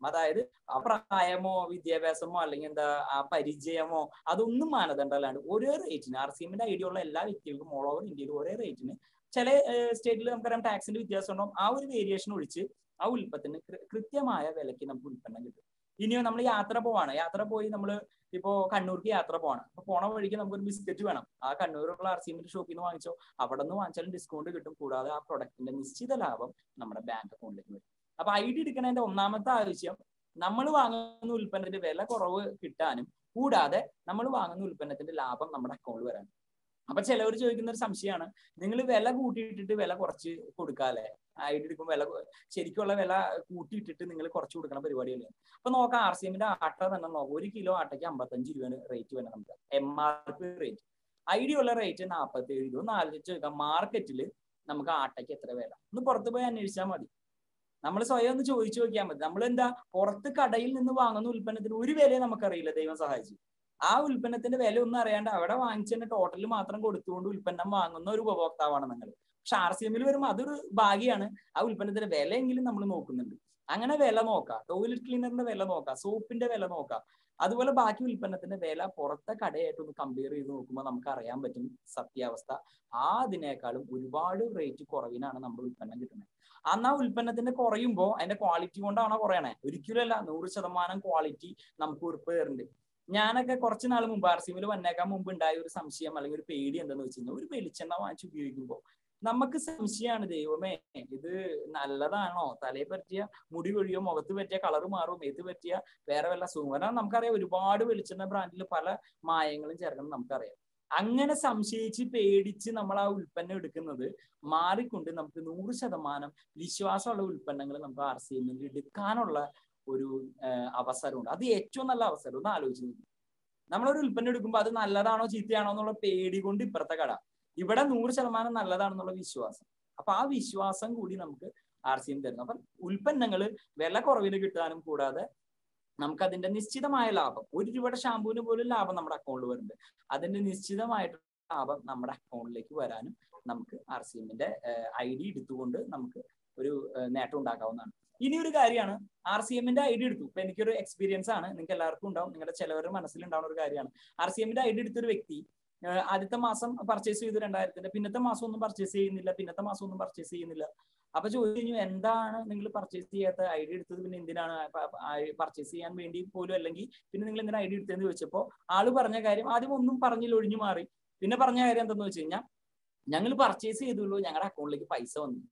അതായത് ആ പ്രായമോ വിദ്യാഭ്യാസമോ അല്ലെങ്കിൽ എന്താ ആ പരിചയമോ അതൊന്നും മാനദണ്ഡമല്ലാണ്ട് ഒരേ റേറ്റിന് ആർ സി എമ്മിന്റെ ഐഡിയ ഉള്ള എല്ലാ വ്യക്തികൾക്കും ഓൾ ഓവർ ഇന്ത്യയിൽ ഒരേ റേറ്റിന് ചില സ്റ്റേറ്റിൽ നമുക്കറിയാം ടാക്സിന്റെ വ്യത്യാസം ഉണ്ടാവും ആ ഒരു വേരിയേഷൻ ഒഴിച്ച് ആ ഉൽപ്പത്തിന് കൃത്യമായ വിലയ്ക്ക് നമുക്ക് ഉൽപ്പന്നം കിട്ടും ഇനിയോ നമ്മൾ യാത്ര പോവാണ് യാത്ര പോയി നമ്മൾ ഇപ്പോ കണ്ണൂർക്ക് യാത്ര പോവാണ് അപ്പൊ പോണ വഴിക്ക് നമുക്കൊരു ബിസ്ക്കറ്റ് വേണം ആ കണ്ണൂരുള്ള ആർ സി എമ്മിന്റെ ഷോപ്പിൽ നിന്ന് വാങ്ങിച്ചോ അവിടെ നിന്ന് വാങ്ങിച്ചാലും ഡിസ്കൗണ്ട് കിട്ടും കൂടാതെ ആ പ്രൊഡക്റ്റിന്റെ നിശ്ചിത ലാഭം നമ്മുടെ ബാങ്ക് അക്കൗണ്ടിലേക്ക് വരും അപ്പൊ ഐ ഡി എടുക്കുന്നതിന്റെ ഒന്നാമത്തെ ആവശ്യം നമ്മൾ വാങ്ങുന്ന ഉൽപ്പന്നത്തിന്റെ വില കുറവ് കിട്ടാനും കൂടാതെ നമ്മൾ വാങ്ങുന്ന ഉൽപ്പന്നത്തിന്റെ ലാഭം നമ്മുടെ അക്കൗണ്ടിൽ വരാനും അപ്പൊ ചിലവർ ചോദിക്കുന്ന ഒരു സംശയമാണ് നിങ്ങൾ വില കൂട്ടിയിട്ടിട്ട് വില കുറച്ച് കൊടുക്കാല്ലേ ഐ ഡി എടുക്കുമ്പോൾ വില ശരിക്കുള്ള വില കൂട്ടിയിട്ടിട്ട് നിങ്ങൾ കുറച്ച് കൊടുക്കുന്ന പരിപാടിയല്ലേ അപ്പൊ നോക്കാം ആർ സി എമ്മിന്റെ ആട്ട തന്നെ നോക്കാം ഒരു കിലോ ആട്ടയ്ക്ക് അമ്പത്തഞ്ച് രൂപയാണ് റേറ്റ് വരുന്നത് നമുക്ക് M R P rate I D ഉള്ള റേറ്റ് നാൽപ്പത്തി ഏഴ് രൂപ ഒന്ന് ആലോചിച്ച് നോക്കാം മാർക്കറ്റിൽ നമുക്ക് ആട്ടയ്ക്ക് എത്ര വില ഒന്ന് പുറത്ത് പോയി അന്വേഷിച്ചാൽ മതി നമ്മൾ സ്വയം ഒന്ന് ചോദിച്ചു നോക്കിയാൽ മതി നമ്മൾ എന്താ പുറത്ത് കടയിൽ നിന്ന് വാങ്ങുന്ന ഉൽപ്പന്നത്തിന് ഒരു വിലയെ നമുക്കറിയില്ല ദൈവം സഹായിച്ചു ആ ഉൽപ്പന്നത്തിന്റെ വില ഒന്നും അറിയാണ്ട് അവിടെ വാങ്ങിച്ചതിന്റെ ടോട്ടൽ മാത്രം കൊടുത്തുകൊണ്ട് ഉൽപ്പന്നം വാങ്ങുന്ന ഒരു ഉപഭോക്താവാണ് നിങ്ങൾ പക്ഷെ ആർ സി എമ്മിൽ വരുമ്പോൾ അതൊരു ഭാഗ്യമാണ് ആ ഉൽപ്പന്നത്തിന്റെ വിലയെങ്കിലും നമ്മൾ നോക്കുന്നുണ്ട് അങ്ങനെ വില നോക്കാം ടോയ്ലറ്റ് ക്ലീനറിന്റെ വില നോക്കാം സോപ്പിന്റെ വില നോക്കാം അതുപോലെ ബാക്കി ഉൽപ്പന്നത്തിന്റെ വില പുറത്തെ കടയായിട്ട് ഒന്ന് കമ്പയർ ചെയ്ത് നോക്കുമ്പോൾ നമുക്ക് അറിയാൻ പറ്റും സത്യാവസ്ഥ ആ അതിനേക്കാളും ഒരുപാട് റേറ്റ് കുറവിനാണ് നമ്മുടെ ഉൽപ്പന്നം കിട്ടുന്നത് അന്ന് ആ ഉൽപ്പന്നത്തിന്റെ കുറയുമ്പോൾ അതിന്റെ ക്വാളിറ്റി കൊണ്ടാണോ കുറയണേ ഒരിക്കലുമല്ല നൂറ് ശതമാനം ക്വാളിറ്റി നമുക്ക് ഉറപ്പ് തരുന്നുണ്ട് ഞാനൊക്കെ കുറച്ച് നാൾ മുമ്പ് ആർ സിമിൽ വന്നേക്കാൻ മുമ്പ് ഉണ്ടായ ഒരു സംശയം അല്ലെങ്കിൽ ഒരു പേടി എന്താന്ന് വെച്ച് കഴിഞ്ഞാൽ ഒരു വെളിച്ചെണ്ണ വാങ്ങിച്ച് ഉപയോഗിക്കുമ്പോൾ നമുക്ക് സംശയമാണ് ദൈവമേ ഇത് നല്ലതാണോ തലയെ പറ്റിയ മുടി കൊഴിയോ മുഖത്ത് പറ്റിയ കളർ മാറും മേത്ത് പറ്റിയ വേറെ വല്ല അസുഖം നമുക്കറിയാം ഒരുപാട് വെളിച്ചെണ്ണ ബ്രാൻഡിൽ പല മായങ്ങളും ചേർക്കണം നമുക്കറിയാം അങ്ങനെ സംശയിച്ച് പേടിച്ച് നമ്മൾ ആ ഉൽപ്പന്നം എടുക്കുന്നത് മാറിക്കൊണ്ട് നമുക്ക് നൂറ് ശതമാനം വിശ്വാസമുള്ള ഉൽപ്പന്നങ്ങൾ നമുക്ക് ആർ സി എമ്മിൽ എടുക്കാനുള്ള ഒരു അവസരമുണ്ട് അത് ഏറ്റവും നല്ല അവസരം ഒന്ന് ആലോചിച്ച് നോക്കി നമ്മളൊരു ഉൽപ്പന്നം എടുക്കുമ്പോൾ അത് നല്ലതാണോ ചീത്തയാണോ എന്നുള്ള പേടി കൊണ്ട് ഇപ്പുറത്തെ കട ഇവിടെ നൂറ് ശതമാനം നല്ലതാണെന്നുള്ള വിശ്വാസം അപ്പൊ ആ വിശ്വാസം കൂടി നമുക്ക് ആർ സി എം തരുന്നു അപ്പം ഉൽപ്പന്നങ്ങൾ വില കുറവിന് കിട്ടാനും കൂടാതെ നമുക്ക് അതിന്റെ നിശ്ചിതമായ ലാഭം ഒരു രൂപയുടെ ഷാമ്പൂവിന് പോലും ലാഭം നമ്മുടെ അക്കൗണ്ടിൽ വരുന്നുണ്ട് അതിന്റെ നിശ്ചിതമായിട്ടുള്ള ലാഭം നമ്മുടെ അക്കൗണ്ടിലേക്ക് വരാനും നമുക്ക് ആർ സി എമ്മിന്റെ ഐ ഡി എടുത്തുകൊണ്ട് നമുക്ക് ഒരു നേട്ടം ഉണ്ടാക്കാവുന്നതാണ് ഇനി ഒരു കാര്യമാണ് ആർ സി എമ്മിന്റെ ഐ ഡി എടുത്തു ഇപ്പൊ എനിക്കൊരു എക്സ്പീരിയൻസ് ആണ് നിങ്ങൾക്ക് എല്ലാവർക്കും ഉണ്ടാവും നിങ്ങളുടെ ചിലവരുടെ മനസ്സിലുണ്ടാവുന്ന ഒരു കാര്യമാണ് ആർ സി എമ്മിന്റെ ഐ ഡി എടുത്തൊരു വ്യക്തി ആദ്യത്തെ മാസം പർച്ചേസ് ചെയ്തു രണ്ടായിരത്തിന്റെ പിന്നത്തെ മാസം ഒന്നും പർച്ചേസ് ചെയ്യുന്നില്ല പിന്നത്തെ മാസം ഒന്നും പർച്ചേസ് ചെയ്യുന്നില്ല അപ്പൊ ചോദിച്ചു കഴിഞ്ഞു എന്താണ് നിങ്ങൾ പർച്ചേസ് ചെയ്യാത്ത ഐ ഡി എടുത്തത് പിന്നെ എന്തിനാണ് പർച്ചേസ് ചെയ്യാൻ വേണ്ടി പോലും അല്ലെങ്കിൽ പിന്നെ നിങ്ങൾ എന്തിനാ ഐ ഡി എടുത്തതെന്ന് ചോദിച്ചപ്പോൾ ആള് പറഞ്ഞ കാര്യം ആദ്യം ഒന്നും പറഞ്ഞില്ല ഒഴിഞ്ഞു മാറി പിന്നെ പറഞ്ഞ കാര്യം എന്തെന്ന് വെച്ച് കഴിഞ്ഞാൽ ഞങ്ങൾ പർച്ചേസ് ചെയ്തുള്ളൂ ഞങ്ങളുടെ അക്കൗണ്ടിലേക്ക് പൈസ വന്നു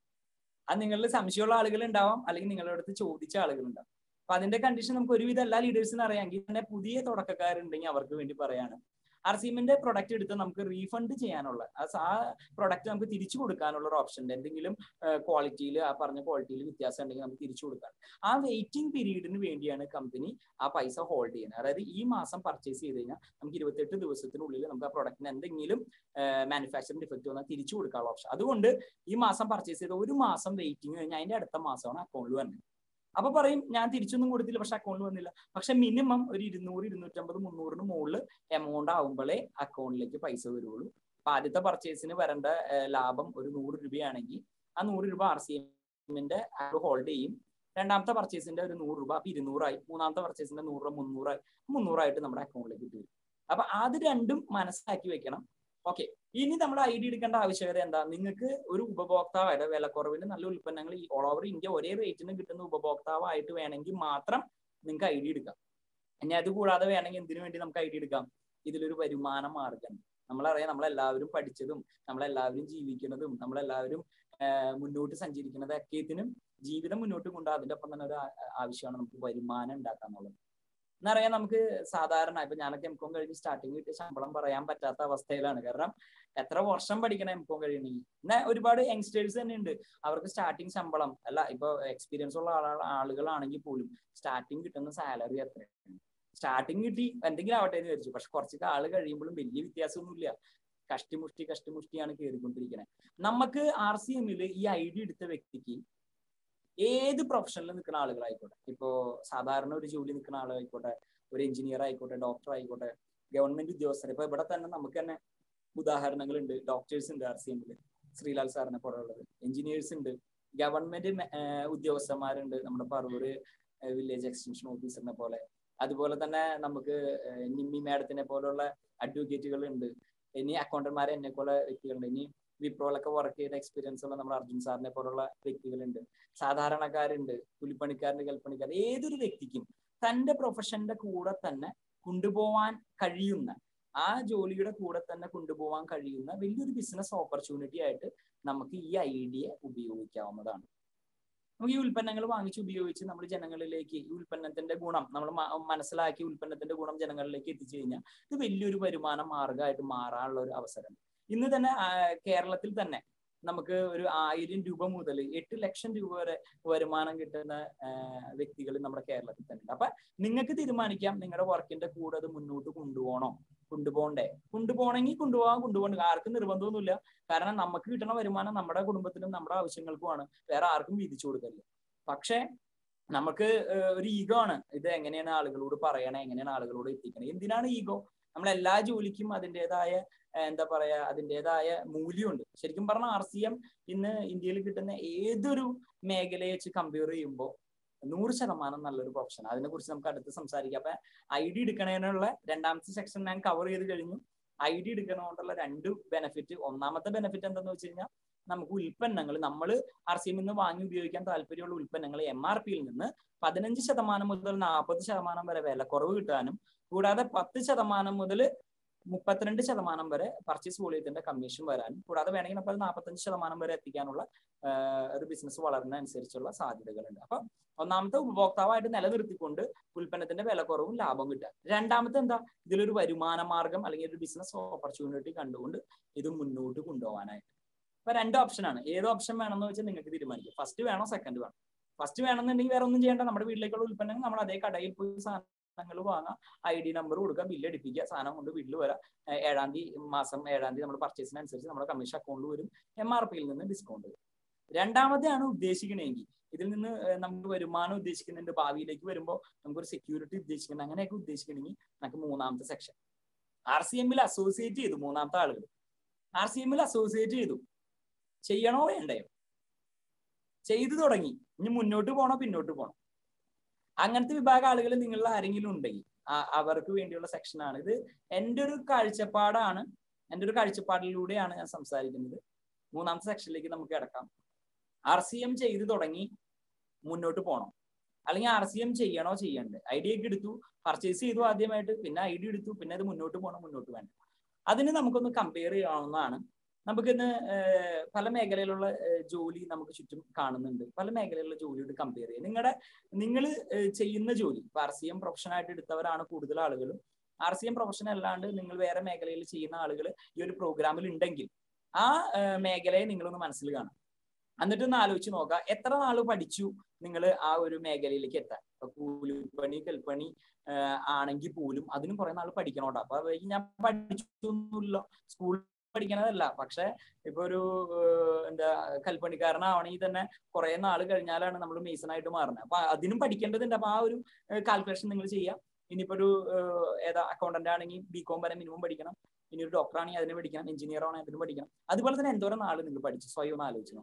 അത് നിങ്ങളിൽ സംശയമുള്ള ആളുകൾ ഉണ്ടാവാം അല്ലെങ്കിൽ നിങ്ങളുടെ അടുത്ത് ചോദിച്ച ആളുകൾ ഉണ്ടാവും അപ്പൊ അതിന്റെ കണ്ടീഷൻ നമുക്ക് ഒരുവിധം എല്ലാ ലീഡേഴ്സിനും അറിയാമെങ്കിൽ തന്നെ പുതിയ തുടക്കക്കാരുണ്ടെങ്കിൽ അവർക്ക് വേണ്ടി പറയാണ് ആർ സിഎമ്മിന്റെ പ്രൊഡക്റ്റ് എടുത്ത് നമുക്ക് റീഫണ്ട് ചെയ്യാനുള്ള ആ പ്രൊഡക്റ്റ് നമുക്ക് തിരിച്ചു കൊടുക്കാനുള്ള ഒരു ഓപ്ഷൻ ഉണ്ട് എന്തെങ്കിലും ക്വാളിറ്റിയിൽ ആ പറഞ്ഞ ക്വാളിറ്റിയിൽ വ്യത്യാസം ഉണ്ടെങ്കിൽ നമുക്ക് തിരിച്ചു കൊടുക്കാം ആ വെയിറ്റിംഗ് പീരീഡിന് വേണ്ടിയാണ് കമ്പനി ആ പൈസ ഹോൾഡ് ചെയ്യുന്നത് അതായത് ഈ മാസം പർച്ചേസ് ചെയ്ത് കഴിഞ്ഞാൽ നമുക്ക് ഇരുപത്തെട്ട് ദിവസത്തിനുള്ളിൽ നമുക്ക് ആ പ്രൊഡക്റ്റിന് എന്തെങ്കിലും മാനുഫാക്ചറിംഗ് ഡിഫക്റ്റ് വന്നാൽ തിരിച്ചു കൊടുക്കാനുള്ള ഓപ്ഷൻ അതുകൊണ്ട് ഈ മാസം പർച്ചേസ് ചെയ്ത ഒരു മാസം വെയിറ്റിംഗ് കഴിഞ്ഞാൽ അതിന്റെ അടുത്ത മാസമാണ് അക്കൗണ്ടിൽ വരുന്നത് അപ്പൊ പറയും ഞാൻ തിരിച്ചൊന്നും കൊടുത്തില്ല പക്ഷെ അക്കൗണ്ടിൽ വന്നില്ല പക്ഷെ മിനിമം ഒരു ഇരുന്നൂറ് ഇരുന്നൂറ്റമ്പത് മുന്നൂറിന് മുകളിൽ എമൗണ്ട് ആകുമ്പോഴേ അക്കൗണ്ടിലേക്ക് പൈസ വരുള്ളൂ അപ്പൊ ആദ്യത്തെ പർച്ചേസിന് വരേണ്ട ലാഭം ഒരു നൂറ് രൂപയാണെങ്കിൽ ആ നൂറ് രൂപ ആർ സി എമ്മിന്റെ ഹോൾഡ് ചെയ്യും രണ്ടാമത്തെ പർച്ചേസിന്റെ ഒരു നൂറ് രൂപ അപ്പൊ ഇരുന്നൂറായി മൂന്നാമത്തെ പർച്ചേസിന്റെ നൂറ് രൂപ മുന്നൂറായി മുന്നൂറായിട്ട് നമ്മുടെ അക്കൗണ്ടിലേക്ക് കിട്ടും അപ്പൊ അത് രണ്ടും മനസ്സിലാക്കി വെക്കണം ഓക്കെ ഇനി നമ്മൾ ഐ ഡി എടുക്കേണ്ട ആവശ്യകത എന്താ നിങ്ങൾക്ക് ഒരു ഉപഭോക്താവായിട്ട് വിലക്കുറവിന് നല്ല ഉൽപ്പന്നങ്ങൾ ഓൾ ഓവർ ഇന്ത്യ ഒരേ റേറ്റിന് കിട്ടുന്ന ഉപഭോക്താവായിട്ട് വേണമെങ്കിൽ മാത്രം നിങ്ങൾക്ക് ഐ ഡി എടുക്കാം ഇനി അത് കൂടാതെ വേണമെങ്കിൽ എന്തിനു വേണ്ടി നമുക്ക് ഐ ഡി എടുക്കാം ഇതിലൊരു വരുമാന മാർഗം നമ്മളറിയാം നമ്മളെല്ലാവരും പഠിച്ചതും നമ്മളെല്ലാവരും ജീവിക്കുന്നതും നമ്മളെല്ലാവരും മുന്നോട്ട് സഞ്ചരിക്കുന്നത് ഒക്കെത്തിനും ജീവിതം മുന്നോട്ട് കൊണ്ടുപോകാൻ അതിന്റെ ഒപ്പം തന്നെ ഒരു ആവശ്യമാണ് നമുക്ക് വരുമാനം ഉണ്ടാക്കാന്നുള്ളത് എന്നറിയാം നമുക്ക് സാധാരണ ഇപ്പൊ ഞാനൊക്കെ എം കോം കഴിഞ്ഞ് സ്റ്റാർട്ടിങ് കിട്ടിയ ശമ്പളം പറയാൻ പറ്റാത്ത അവസ്ഥയിലാണ് കാരണം എത്ര വർഷം പഠിക്കണം എം കോം കഴിയണമെങ്കിൽ പിന്നെ ഒരുപാട് യങ്സ്റ്റേഴ്സ് തന്നെ ഉണ്ട് അവർക്ക് സ്റ്റാർട്ടിങ് ശമ്പളം അല്ല ഇപ്പൊ എക്സ്പീരിയൻസ് ഉള്ള ആളുകളാണെങ്കിൽ പോലും സ്റ്റാർട്ടിങ് കിട്ടുന്ന സാലറി എത്രയാണ് സ്റ്റാർട്ടിങ് കിട്ടി എന്തെങ്കിലും ആവട്ടെ എന്ന് വിചാരിച്ചു പക്ഷെ കുറച്ച് ആള് കഴിയുമ്പോഴും വലിയ വ്യത്യാസമൊന്നുമില്ല കഷ്ടിമുഷ്ടി കഷ്ടിമുഷ്ടിയാണ് കയറിക്കൊണ്ടിരിക്കുന്നത് നമുക്ക് ആർ സി എമ്മിൽ ഈ ഐ ഡി എടുത്ത വ്യക്തിക്ക് ഏത് പ്രൊഫഷനിൽ നിൽക്കുന്ന ആളുകളായിക്കോട്ടെ ഇപ്പോ സാധാരണ ഒരു ജോലി നിൽക്കുന്ന ആളായിക്കോട്ടെ ഒരു എഞ്ചിനീയർ ആയിക്കോട്ടെ ഡോക്ടർ ആയിക്കോട്ടെ ഗവൺമെന്റ് ഉദ്യോഗസ്ഥർ ഇപ്പൊ ഇവിടെ തന്നെ നമുക്ക് തന്നെ ഉദാഹരണങ്ങളുണ്ട് ഡോക്ടേഴ്സ് ഉണ്ട് ആർ സി എമ്മിൽ ശ്രീലാൽ സാറിനെ പോലെ ഉള്ളത് എഞ്ചിനീയേഴ്സ് ഉണ്ട് ഗവൺമെന്റ് ഉദ്യോഗസ്ഥന്മാരുണ്ട് നമ്മുടെ പറവൂര് വില്ലേജ് എക്സ്റ്റൻഷൻ ഓഫീസറിനെ പോലെ അതുപോലെ തന്നെ നമുക്ക് നിമ്മി മാഡത്തിനെ പോലുള്ള അഡ്വക്കേറ്റുകൾ ഉണ്ട് ഇനി അക്കൗണ്ടന്മാരെ എന്നെ പോലെ വ്യക്തികളുണ്ട് ഇനി വിപ്രോയിലൊക്കെ വർക്ക് ചെയ്ത എക്സ്പീരിയൻസ് ഉള്ള നമ്മുടെ അർജുൻ സാറിനെ പോലുള്ള വ്യക്തികളുണ്ട് സാധാരണക്കാരുണ്ട് കൂലിപ്പണിക്കാരുണ്ട് കൽപ്പണിക്കാർ ഏതൊരു വ്യക്തിക്കും തന്റെ പ്രൊഫഷന്റെ കൂടെ തന്നെ കൊണ്ടുപോവാൻ കഴിയുന്ന ആ ജോലിയുടെ കൂടെ തന്നെ കൊണ്ടുപോകാൻ കഴിയുന്ന വലിയൊരു ബിസിനസ് ഓപ്പർച്യൂണിറ്റി ആയിട്ട് നമുക്ക് ഈ ഐഡിയ ഉപയോഗിക്കാവുന്നതാണ് നമുക്ക് ഈ ഉൽപ്പന്നങ്ങൾ വാങ്ങിച്ച് ഉപയോഗിച്ച് നമ്മൾ ജനങ്ങളിലേക്ക് ഈ ഉൽപ്പന്നത്തിന്റെ ഗുണം നമ്മൾ മനസ്സിലാക്കി ഉൽപ്പന്നത്തിന്റെ ഗുണം ജനങ്ങളിലേക്ക് എത്തിച്ചു കഴിഞ്ഞാൽ ഇത് വലിയൊരു വരുമാന മാർഗമായിട്ട് മാറാനുള്ള ഒരു അവസരം ഇന്ന് തന്നെ കേരളത്തിൽ തന്നെ നമുക്ക് ഒരു ആയിരം രൂപ മുതൽ എട്ട് ലക്ഷം രൂപ വരെ വരുമാനം കിട്ടുന്ന വ്യക്തികൾ നമ്മുടെ കേരളത്തിൽ തന്നെ ഉണ്ട് അപ്പൊ നിങ്ങൾക്ക് തീരുമാനിക്കാം നിങ്ങളുടെ വർക്കിന്റെ കൂടെ അത് മുന്നോട്ട് കൊണ്ടുപോകണോ കൊണ്ടുപോകണ്ടേ കൊണ്ടുപോകണമെങ്കിൽ കൊണ്ടുപോകാൻ കൊണ്ടുപോകണ്ട ആർക്കും നിർബന്ധമൊന്നുമില്ല കാരണം നമുക്ക് കിട്ടുന്ന വരുമാനം നമ്മുടെ കുടുംബത്തിനും നമ്മുടെ ആവശ്യങ്ങൾക്കുമാണ് വേറെ ആർക്കും വീതിച്ചു കൊടുക്കരുത് പക്ഷേ നമുക്ക് ഒരു ഈഗോ ആണ് ഇത് എങ്ങനെയാണ് ആളുകളോട് പറയണേ എങ്ങനെയാണ് ആളുകളോട് എത്തിക്കണേ എന്തിനാണ് ഈഗോ നമ്മൾ എല്ലാ ജോലിക്കും അതിൻ്റെതായ എന്താ പറയാ അതിൻ്റെതായ മൂല്യമുണ്ട് ശരിക്കും പറഞ്ഞാൽ ആർ സി എം ഇന്ന് ഇന്ത്യയിൽ കിട്ടുന്ന ഏതൊരു മേഖലയെ വെച്ച് കമ്പയർ ചെയ്യുമ്പോൾ നൂറ് ശതമാനം നല്ലൊരു പ്രൊഫഷൻ അതിനെ കുറിച്ച് നമുക്ക് അടുത്ത് സംസാരിക്കാം അപ്പൊ ഐ ഡി എടുക്കണതിനുള്ള രണ്ടാമത്തെ സെക്ഷൻ ഞാൻ കവർ ചെയ്ത് കഴിഞ്ഞു ഐ ഡി എടുക്കണതുകൊണ്ടുള്ള രണ്ട് ബെനിഫിറ്റ് ഒന്നാമത്തെ ബെനിഫിറ്റ് എന്താണെന്ന് വെച്ച് കഴിഞ്ഞാൽ നമുക്ക് ഉൽപ്പന്നങ്ങൾ നമ്മൾ ആർ സി എമ്മിൽ നിന്ന് വാങ്ങി ഉപയോഗിക്കാൻ താല്പര്യമുള്ള ഉൽപ്പന്നങ്ങൾ എം ആർ പിയിൽ നിന്ന് പതിനഞ്ച് ശതമാനം മുതൽ നാൽപ്പത് ശതമാനം വരെ വിലക്കുറവ് കിട്ടാനും കൂടാതെ പത്ത് ശതമാനം മുതൽ മുപ്പത്തിരണ്ട് ശതമാനം വരെ പർച്ചേസ് വോളിയത്തിന്റെ കമ്മീഷൻ വരാനും കൂടാതെ വേണമെങ്കിൽ നമുക്ക് അത് നാൽപ്പത്തഞ്ച് ശതമാനം വരെ എത്തിക്കാനുള്ള ഒരു ബിസിനസ് വളരുന്ന അനുസരിച്ചുള്ള സാധ്യതകളുണ്ട് അപ്പൊ ഒന്നാമത്തെ ഉപഭോക്താവായിട്ട് നിലനിർത്തിക്കൊണ്ട് ഉൽപ്പന്നത്തിന്റെ വില കുറവും ലാഭം കിട്ടുക രണ്ടാമത്തെ എന്താ ഇതിലൊരു വരുമാന മാർഗം അല്ലെങ്കിൽ ഒരു ബിസിനസ് ഓപ്പർച്യൂണിറ്റി കണ്ടുകൊണ്ട് ഇത് മുന്നോട്ട് കൊണ്ടുപോകാനായിട്ട് അപ്പൊ രണ്ട് ഓപ്ഷനാണ് ഏത് ഓപ്ഷൻ വേണമെന്ന് വെച്ചാൽ നിങ്ങൾക്ക് തീരുമാനിക്കും ഫസ്റ്റ് വേണോ സെക്കൻഡ് വേണം ഫസ്റ്റ് വേണമെന്നുണ്ടെങ്കിൽ വേറെ ഒന്നും ചെയ്യേണ്ട നമ്മുടെ വീട്ടിലേക്കുള്ള ഉൽപ്പന്നങ്ങൾ നമ്മൾ അതേ കടയിൽ പോയി സാധനങ്ങൾ വാങ്ങാം ഐ ഡി നമ്പർ കൊടുക്കുക ബില്ല് അടിപ്പിക്കുക സാധനം കൊണ്ട് വീട്ടിൽ വരാം ഏഴാം തീയതി മാസം ഏഴാം തീയതി നമ്മുടെ പർച്ചേസിനനുസരിച്ച് നമ്മുടെ കമ്മീഷൻ അക്കൗണ്ടിൽ വരും എം ആർ പിയിൽ നിന്ന് ഡിസ്കൗണ്ട് വരും രണ്ടാമത്തെയാണ് ഉദ്ദേശിക്കണമെങ്കിൽ ഇതിൽ നിന്ന് നമുക്ക് വരുമാനം ഉദ്ദേശിക്കുന്നുണ്ട് ഭാവിയിലേക്ക് വരുമ്പോൾ നമുക്കൊരു സെക്യൂരിറ്റി ഉദ്ദേശിക്കുന്നുണ്ട് അങ്ങനെയൊക്കെ ഉദ്ദേശിക്കണമെങ്കിൽ നമുക്ക് മൂന്നാമത്തെ സെക്ഷൻ ആർ സി എമ്മിൽ അസോസിയേറ്റ് ചെയ്തു മൂന്നാമത്തെ ആളുകൾ ആർ സി എമ്മിൽ അസോസിയേറ്റ് ചെയ്തു ചെയ്യണോ വേണ്ടയോ ചെയ്തു തുടങ്ങി ഇനി മുന്നോട്ട് പോകണോ പിന്നോട്ട് പോകണോ അങ്ങനത്തെ വിഭാഗം ആളുകൾ നിങ്ങളിൽ ആരെങ്കിലും ഉണ്ടെങ്കിൽ അവർക്ക് വേണ്ടിയുള്ള സെക്ഷനാണ് ഇത് എൻ്റെ ഒരു കാഴ്ചപ്പാടാണ് എൻ്റെ ഒരു കാഴ്ചപ്പാടിലൂടെയാണ് ഞാൻ സംസാരിക്കുന്നത് മൂന്നാമത്തെ സെക്ഷനിലേക്ക് നമുക്ക് കിടക്കാം ആർ സി എം ചെയ്തു തുടങ്ങി മുന്നോട്ട് പോകണം അല്ലെങ്കിൽ ആർ സി എം ചെയ്യണോ ചെയ്യണ്ടേ ഐ ഡി ഒക്കെ എടുത്തു പർച്ചേസ് ചെയ്തു ആദ്യമായിട്ട് പിന്നെ ഐ ഡി എടുത്തു പിന്നെ അത് മുന്നോട്ട് പോകണം മുന്നോട്ട് വേണ്ട അതിന് നമുക്കൊന്ന് കമ്പയർ ചെയ്യാവുന്നതാണ് നമുക്കിന്ന് പല മേഖലയിലുള്ള ജോലി നമുക്ക് ചുറ്റും കാണുന്നുണ്ട് പല മേഖലയിലുള്ള ജോലിയോട് കമ്പയർ ചെയ്യുക നിങ്ങളുടെ നിങ്ങൾ ചെയ്യുന്ന ജോലി ഇപ്പൊ ആർ സി എം പ്രൊഫഷനായിട്ട് എടുത്തവരാണ് കൂടുതൽ ആളുകളും ആർ സി എം പ്രൊഫഷൻ അല്ലാണ്ട് നിങ്ങൾ വേറെ മേഖലയിൽ ചെയ്യുന്ന ആളുകൾ ഈ ഒരു പ്രോഗ്രാമിൽ ഉണ്ടെങ്കിൽ ആ മേഖലയെ നിങ്ങളൊന്ന് മനസ്സിൽ കാണാം എന്നിട്ട് ഒന്ന് ആലോചിച്ച് നോക്കുക എത്ര നാള് പഠിച്ചു നിങ്ങൾ ആ ഒരു മേഖലയിലേക്ക് എത്താൻ ഇപ്പൊ കൂലിപ്പണി കൽപ്പണി ആണെങ്കിൽ പോലും അതിനും കുറെ നാൾ പഠിക്കണോട്ടോ അപ്പൊ ഞാൻ പഠിച്ചൊന്നുമില്ല സ്കൂൾ പഠിക്കണതല്ല പക്ഷെ ഇപ്പൊ ഒരു എന്താ കൽപ്പണിക്കാരനാവണമെങ്കിൽ തന്നെ കുറെ നാൾ കഴിഞ്ഞാലാണ് നമ്മൾ മേസണായിട്ട് മാറുന്നത് അപ്പൊ അതിനും പഠിക്കേണ്ടതുണ്ട് അപ്പൊ ആ ഒരു കാൽക്കുലേഷൻ നിങ്ങൾ ചെയ്യാം ഇനിയിപ്പോ ഒരു ഏതാ അക്കൗണ്ടന്റ് ആണെങ്കിൽ ബി കോം വരെ മിനിമം പഠിക്കണം ഇനി ഒരു ഡോക്ടർ ആണെങ്കിൽ അതിന് പഠിക്കണം എഞ്ചിനീയർ ആണെങ്കിൽ അതിന് പഠിക്കണം അതുപോലെ തന്നെ എന്തോരം നാൾ നിങ്ങൾ പഠിച്ചു സ്വയം ഒന്ന് ആലോചിക്കണം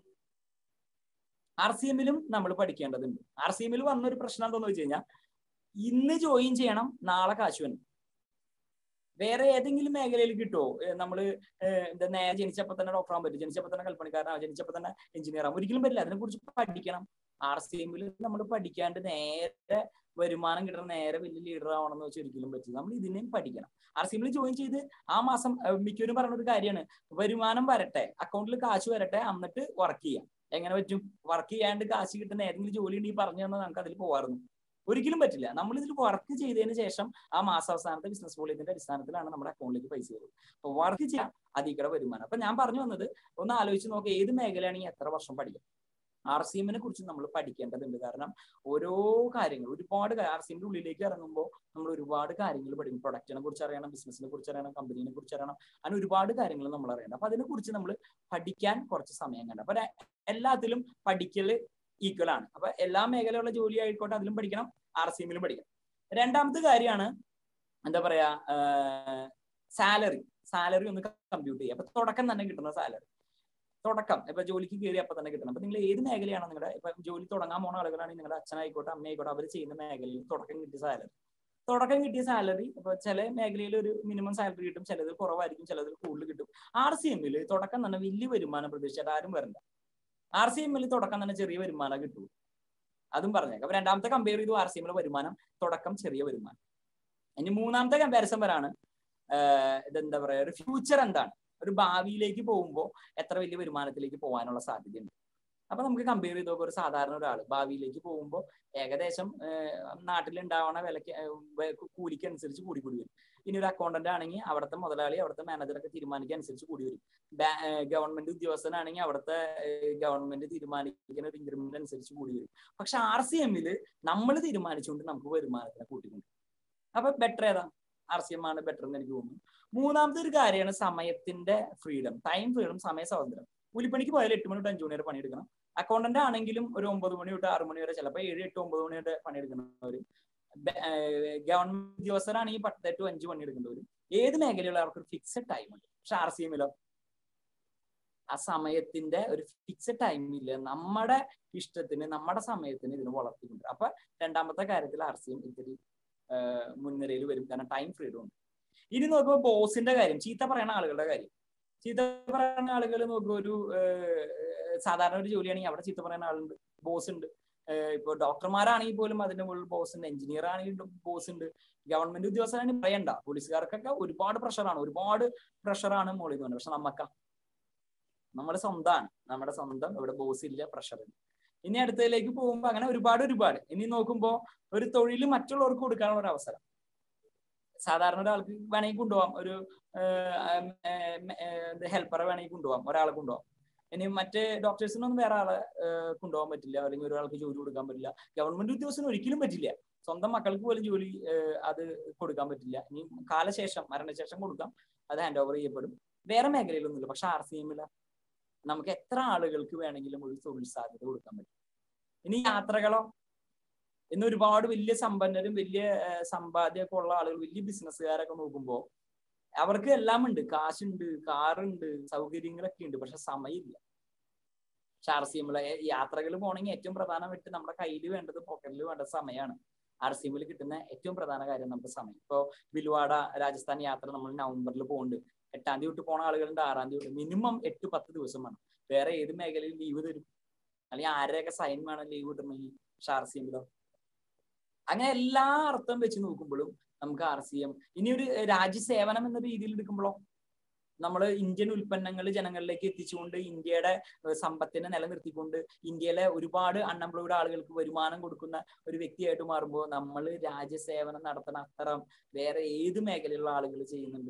ആർ സി എമ്മിലും നമ്മൾ പഠിക്കേണ്ടതുണ്ട് ആർ സി എമ്മിൽ വന്നൊരു പ്രശ്നം എന്താണെന്ന് വെച്ച് കഴിഞ്ഞാൽ ഇന്ന് ജോയിൻ ചെയ്യണം നാളെ കാശ് വേണം വേറെ ഏതെങ്കിലും മേഖലയിൽ കിട്ടുമോ നമ്മൾ എന്താ നേരെ ജനിച്ചപ്പോൾ തന്നെ ഡോക്ടർ ആകാൻ പറ്റും ജനിച്ചപ്പോൾ തന്നെ കൽപ്പണിക്കാരനാവും ജനിച്ചപ്പോൾ തന്നെ എഞ്ചിനീയർ ആവും ഒരിക്കലും പറ്റില്ല അതിനെ കുറിച്ച് പഠിക്കണം ആർ സി എമ്മിൽ നമ്മൾ പഠിക്കാണ്ട് നേരെ വരുമാനം കിട്ടുന്ന നേരെ വലിയ ലീഡർ ആവണമെന്ന് വെച്ചാൽ ഒരിക്കലും പറ്റില്ല നമ്മൾ ഇതിനെയും പഠിക്കണം ആർ സി എമ്മിൽ ജോയിൻ ചെയ്ത് ആ മാസം മിക്കവരും പറയുന്ന ഒരു കാര്യമാണ് വരുമാനം വരട്ടെ അക്കൗണ്ടിൽ കാശ് വരട്ടെ എന്നിട്ട് വർക്ക് ചെയ്യാം എങ്ങനെ പറ്റും വർക്ക് ചെയ്യാണ്ട് കാശ് കിട്ടുന്ന ഏതെങ്കിലും ജോലി ഉണ്ടെങ്കിൽ പറഞ്ഞു തന്നാൽ നമുക്ക് അതിൽ പോകാറുന്നു ഒരിക്കലും പറ്റില്ല നമ്മൾ ഇതിൽ വർക്ക് ചെയ്തതിന് ശേഷം ആ മാസാവസാനത്തെ ബിസിനസ് വോളിയത്തിന്റെ അടിസ്ഥാനത്തിലാണ് നമ്മുടെ അക്കൗണ്ടിലേക്ക് പൈസ വരുന്നത് അപ്പൊ വർക്ക് ചെയ്യാം അതിക്കടെ വരുമാനം അപ്പൊ ഞാൻ പറഞ്ഞു വന്നത് ഒന്ന് ആലോചിച്ച് നോക്കുക ഏത് മേഖലയാണെങ്കിൽ എത്ര വർഷം പഠിക്കാം ആർ സി എമ്മിനെ കുറിച്ച് നമ്മൾ പഠിക്കേണ്ടതുണ്ട് കാരണം ഓരോ കാര്യങ്ങൾ ഒരുപാട് ആർ സി എമ്മിന്റെ ഉള്ളിലേക്ക് ഇറങ്ങുമ്പോൾ നമ്മൾ ഒരുപാട് കാര്യങ്ങൾ പഠിക്കും പ്രൊഡക്റ്റിനെ കുറിച്ച് അറിയണം ബിസിനസിനെ കുറിച്ച് അറിയണം കമ്പനീനെ കുറിച്ച് അറിയണം അങ്ങനെ ഒരുപാട് കാര്യങ്ങൾ നമ്മൾ അറിയണം അപ്പൊ അതിനെ കുറിച്ച് നമ്മൾ പഠിക്കാൻ കുറച്ച് സമയം കണ്ട അപ്പൊ എല്ലാത്തിലും പഠിക്കൽ ഈക്വൽ ആണ് അപ്പൊ എല്ലാ മേഖലയുള്ള ജോലി ആയിക്കോട്ടെ അതിലും പഠിക്കണം ആർ സി എമ്മിലും പഠിക്കണം രണ്ടാമത്തെ കാര്യമാണ് എന്താ പറയാ സാലറി സാലറി ഒന്ന് കമ്പ്യൂട്ട് ചെയ്യുക അപ്പൊ തുടക്കം തന്നെ കിട്ടുന്ന സാലറി തുടക്കം ഇപ്പൊ ജോലിക്ക് കയറി അപ്പൊ തന്നെ കിട്ടണം അപ്പൊ നിങ്ങൾ ഏത് മേഖലയാണ് നിങ്ങളുടെ ഇപ്പൊ ജോലി തുടങ്ങാൻ പോണ ആളുകളാണെങ്കിൽ നിങ്ങളുടെ അച്ഛനായിക്കോട്ടെ അമ്മയായിക്കോട്ടെ അവർ ചെയ്യുന്ന മേഖലയിൽ തുടക്കം കിട്ടിയ സാലറി തുടക്കം കിട്ടിയ സാലറി ഇപ്പൊ ചില മേഖലയിൽ ഒരു മിനിമം സാലറി കിട്ടും ചിലതിൽ കുറവായിരിക്കും ചിലതിൽ കൂടുതൽ കിട്ടും ആർ സി എമ്മിൽ തുടക്കം തന്നെ വലിയ വരുമാനം പ്രതീക്ഷിച്ചാൽ ആരും വരണ്ട ആർ സി എമ്മിൽ തുടക്കം തന്നെ ചെറിയ വരുമാനം കിട്ടും അതും പറഞ്ഞേക്കാം അപ്പൊ രണ്ടാമത്തെ കമ്പയർ ചെയ്തു ആർ സി എമ്മിലെ വരുമാനം തുടക്കം ചെറിയ വരുമാനം ഇനി മൂന്നാമത്തെ കമ്പാരിസൺ വരാണ് ഇതെന്താ പറയാ ഒരു ഫ്യൂച്ചർ എന്താണ് ഒരു ഭാവിയിലേക്ക് പോകുമ്പോൾ എത്ര വലിയ വരുമാനത്തിലേക്ക് പോകാനുള്ള സാധ്യതയുണ്ട് അപ്പൊ നമുക്ക് കമ്പയർ ചെയ്ത് നോക്കുക ഒരു സാധാരണ ഒരാൾ ഭാവിയിലേക്ക് പോകുമ്പോൾ ഏകദേശം നാട്ടിലുണ്ടാവണ വിലക്ക് കൂലിക്ക് അനുസരിച്ച് കൂടി കൂടി വരും ഇനി ഒരു അക്കൗണ്ടന്റ് ആണെങ്കിൽ അവിടുത്തെ മുതലാളി അവിടുത്തെ മാനേജറൊക്കെ തീരുമാനിക്കുക അനുസരിച്ച് കൂടി വരും ഗവൺമെന്റ് ഉദ്യോഗസ്ഥനാണെങ്കിൽ അവിടുത്തെ ഗവൺമെന്റ് തീരുമാനിക്കുന്ന ഒരു ഇൻക്രിമെന്റ് അനുസരിച്ച് കൂടി വരും പക്ഷെ ആർ സി എമ്മിൽ നമ്മൾ തീരുമാനിച്ചുകൊണ്ട് നമുക്ക് വരുമാനത്തിനെ കൂട്ടിക്കൊണ്ട് അപ്പൊ ബെറ്റർ ഏതാ ആർ സി എം ആണ് ബെറ്റർ എന്ന് എനിക്ക് തോന്നുന്നു മൂന്നാമത്തെ ഒരു കാര്യമാണ് സമയത്തിന്റെ ഫ്രീഡം ടൈം ഫ്രീഡം സമയ സ്വാതന്ത്ര്യം കൂലിപ്പണിക്ക് പോയാൽ എട്ട് മണി തൊട്ട് അഞ്ചു മണി വരെ പണിയെടുക്കണം അക്കൗണ്ടന്റ് ആണെങ്കിലും ഒരു ഒമ്പത് മണി തൊട്ട് ആറ് മണി വരെ ചിലപ്പോൾ ഏഴ് എട്ട് ഒമ്പത് മണി വരെ പണിയെടുക്കുന്നവർ ഗവൺമെന്റ് ഉദ്യോഗസ്ഥരാണെങ്കിൽ പത്ത് ടു അഞ്ച് മണി എടുക്കേണ്ടവർ ഏത് മേഖലയുള്ള അവർക്ക് ഒരു ഫിക്സഡ് ടൈം ഉണ്ട് പക്ഷെ ആർ സി എമ്മിലോ ആ സമയത്തിന്റെ ഒരു ഫിക്സഡ് ടൈമില്ല നമ്മുടെ ഇഷ്ടത്തിന് നമ്മുടെ സമയത്തിന് ഇതിന് വളർത്തിക്കൊണ്ട് അപ്പൊ രണ്ടാമത്തെ കാര്യത്തിൽ ആർ സി എം ഇത്തിരി മുൻനിരയിൽ വരും കാരണം ടൈം ഫ്രീഡം ഉണ്ട് ഇനി നോക്കുമ്പോൾ ബോസിന്റെ കാര്യം ചീത്ത പറയുന്ന ആളുകളുടെ കാര്യം ചീത്ത പറയുന്ന ആളുകൾ നോക്കുമ്പോൾ ഒരു സാധാരണ ഒരു ജോലിയാണെങ്കിൽ അവിടെ ചീത്ത പറയുന്ന ആളുണ്ട് ബോസ് ഉണ്ട് ഇപ്പോൾ ഡോക്ടർമാരാണെങ്കിൽ പോലും അതിന്റെ മുകളിൽ ബോസ് ഉണ്ട് എഞ്ചിനീയർ ആണെങ്കിൽ ബോസ് ഉണ്ട് ഗവൺമെന്റ് ഉദ്യോഗസ്ഥരാണെങ്കിൽ പറയണ്ട പോലീസുകാർക്കൊക്കെ ഒരുപാട് പ്രഷറാണ് ഒരുപാട് പ്രഷറാണ് മുകളിൽ നിന്ന് പക്ഷെ നമ്മക്ക നമ്മുടെ സ്വന്തമാണ് നമ്മുടെ സ്വന്തം ഇവിടെ ബോസ് ഇല്ല പ്രഷർ ഇല്ല ഇനി അടുത്തതിലേക്ക് പോകുമ്പോൾ അങ്ങനെ ഒരുപാട് ഒരുപാട് ഇനി നോക്കുമ്പോൾ ഒരു തൊഴിൽ മറ്റുള്ളവർക്ക് കൊടുക്കാനുള്ള ഒരു അവസരം സാധാരണ ഒരാൾക്ക് വേണമെങ്കിൽ കൊണ്ടുപോകാം ഒരു ഹെൽപ്പറെ വേണമെങ്കിൽ കൊണ്ടുപോകാം ഒരാളെ കൊണ്ടുപോകാം ഇനി മറ്റ് ഡോക്ടേഴ്സിനൊന്നും വേറെ ആളെ കൊണ്ടുപോകാൻ പറ്റില്ല അല്ലെങ്കിൽ ഒരാൾക്ക് ജോലി കൊടുക്കാൻ പറ്റില്ല ഗവൺമെന്റ് ഉദ്യോഗസ്ഥന് ഒരിക്കലും പറ്റില്ല സ്വന്തം മക്കൾക്ക് പോലും ജോലി അത് കൊടുക്കാൻ പറ്റില്ല ഇനി കാലശേഷം മരണശേഷം കൊടുക്കാം അത് ഹാൻഡ് ഓവർ ചെയ്യപ്പെടും വേറെ മേഖലയിലൊന്നുമില്ല പക്ഷെ ആർ സി എമ്മില നമുക്ക് എത്ര ആളുകൾക്ക് വേണമെങ്കിലും ഒരു തൊഴിൽ സാധ്യത കൊടുക്കാൻ പറ്റും ഇനി യാത്രകളോ ഇന്ന് ഒരുപാട് വലിയ സമ്പന്നരും വലിയ സമ്പാദ്യമൊക്കെ ഉള്ള ആളുകൾ വലിയ ബിസിനസ്സുകാരൊക്കെ നോക്കുമ്പോൾ അവർക്ക് എല്ലാം ഉണ്ട് കാശുണ്ട് കാറുണ്ട് സൗകര്യങ്ങളൊക്കെ ഉണ്ട് പക്ഷെ സമയമില്ല പക്ഷെ ആർ സി എമ്മിലെ യാത്രകൾ പോകണമെങ്കിൽ ഏറ്റവും പ്രധാനമായിട്ട് നമ്മുടെ കയ്യിൽ വേണ്ടത് പോക്കറ്റിൽ വേണ്ടത് സമയമാണ് ആർ സി എമ്മിൽ കിട്ടുന്ന ഏറ്റവും പ്രധാന കാര്യം നമ്മുടെ സമയം ഇപ്പോൾ വിലുവാട രാജസ്ഥാൻ യാത്ര നമ്മൾ നവംബറിൽ പോകുന്നുണ്ട് എട്ടാം തീയതി തൊട്ട് പോണ ആളുകളുണ്ട് ആറാം തീയതി മിനിമം എട്ട് പത്ത് ദിവസം വേണം വേറെ ഏത് മേഖലയിൽ ലീവ് തരും അല്ലെങ്കിൽ ആരുടെയൊക്കെ സൈൻ വേണം ലീവ് കിട്ടണമെങ്കിൽ പക്ഷെ ആർ സി എമ്മിലോ അങ്ങനെ എല്ലാ അർത്ഥം വെച്ച് നോക്കുമ്പോഴും നമുക്ക് ആർ സി എം ഇനി ഒരു രാജ്യസേവനം എന്ന രീതിയിൽ എടുക്കുമ്പോഴോ നമ്മൾ ഇന്ത്യൻ ഉൽപ്പന്നങ്ങൾ ജനങ്ങളിലേക്ക് എത്തിച്ചുകൊണ്ട് ഇന്ത്യയുടെ സമ്പത്തിനെ നിലനിർത്തിക്കൊണ്ട് ഇന്ത്യയിലെ ഒരുപാട് അൺഎംപ്ലോയിഡ് ആളുകൾക്ക് വരുമാനം കൊടുക്കുന്ന ഒരു വ്യക്തിയായിട്ട് മാറുമ്പോൾ നമ്മൾ രാജ്യസേവനം നടത്തുന്ന അത്തരം വേറെ ഏത് മേഖലയിലുള്ള ആളുകൾ ചെയ്യുന്നുണ്ട്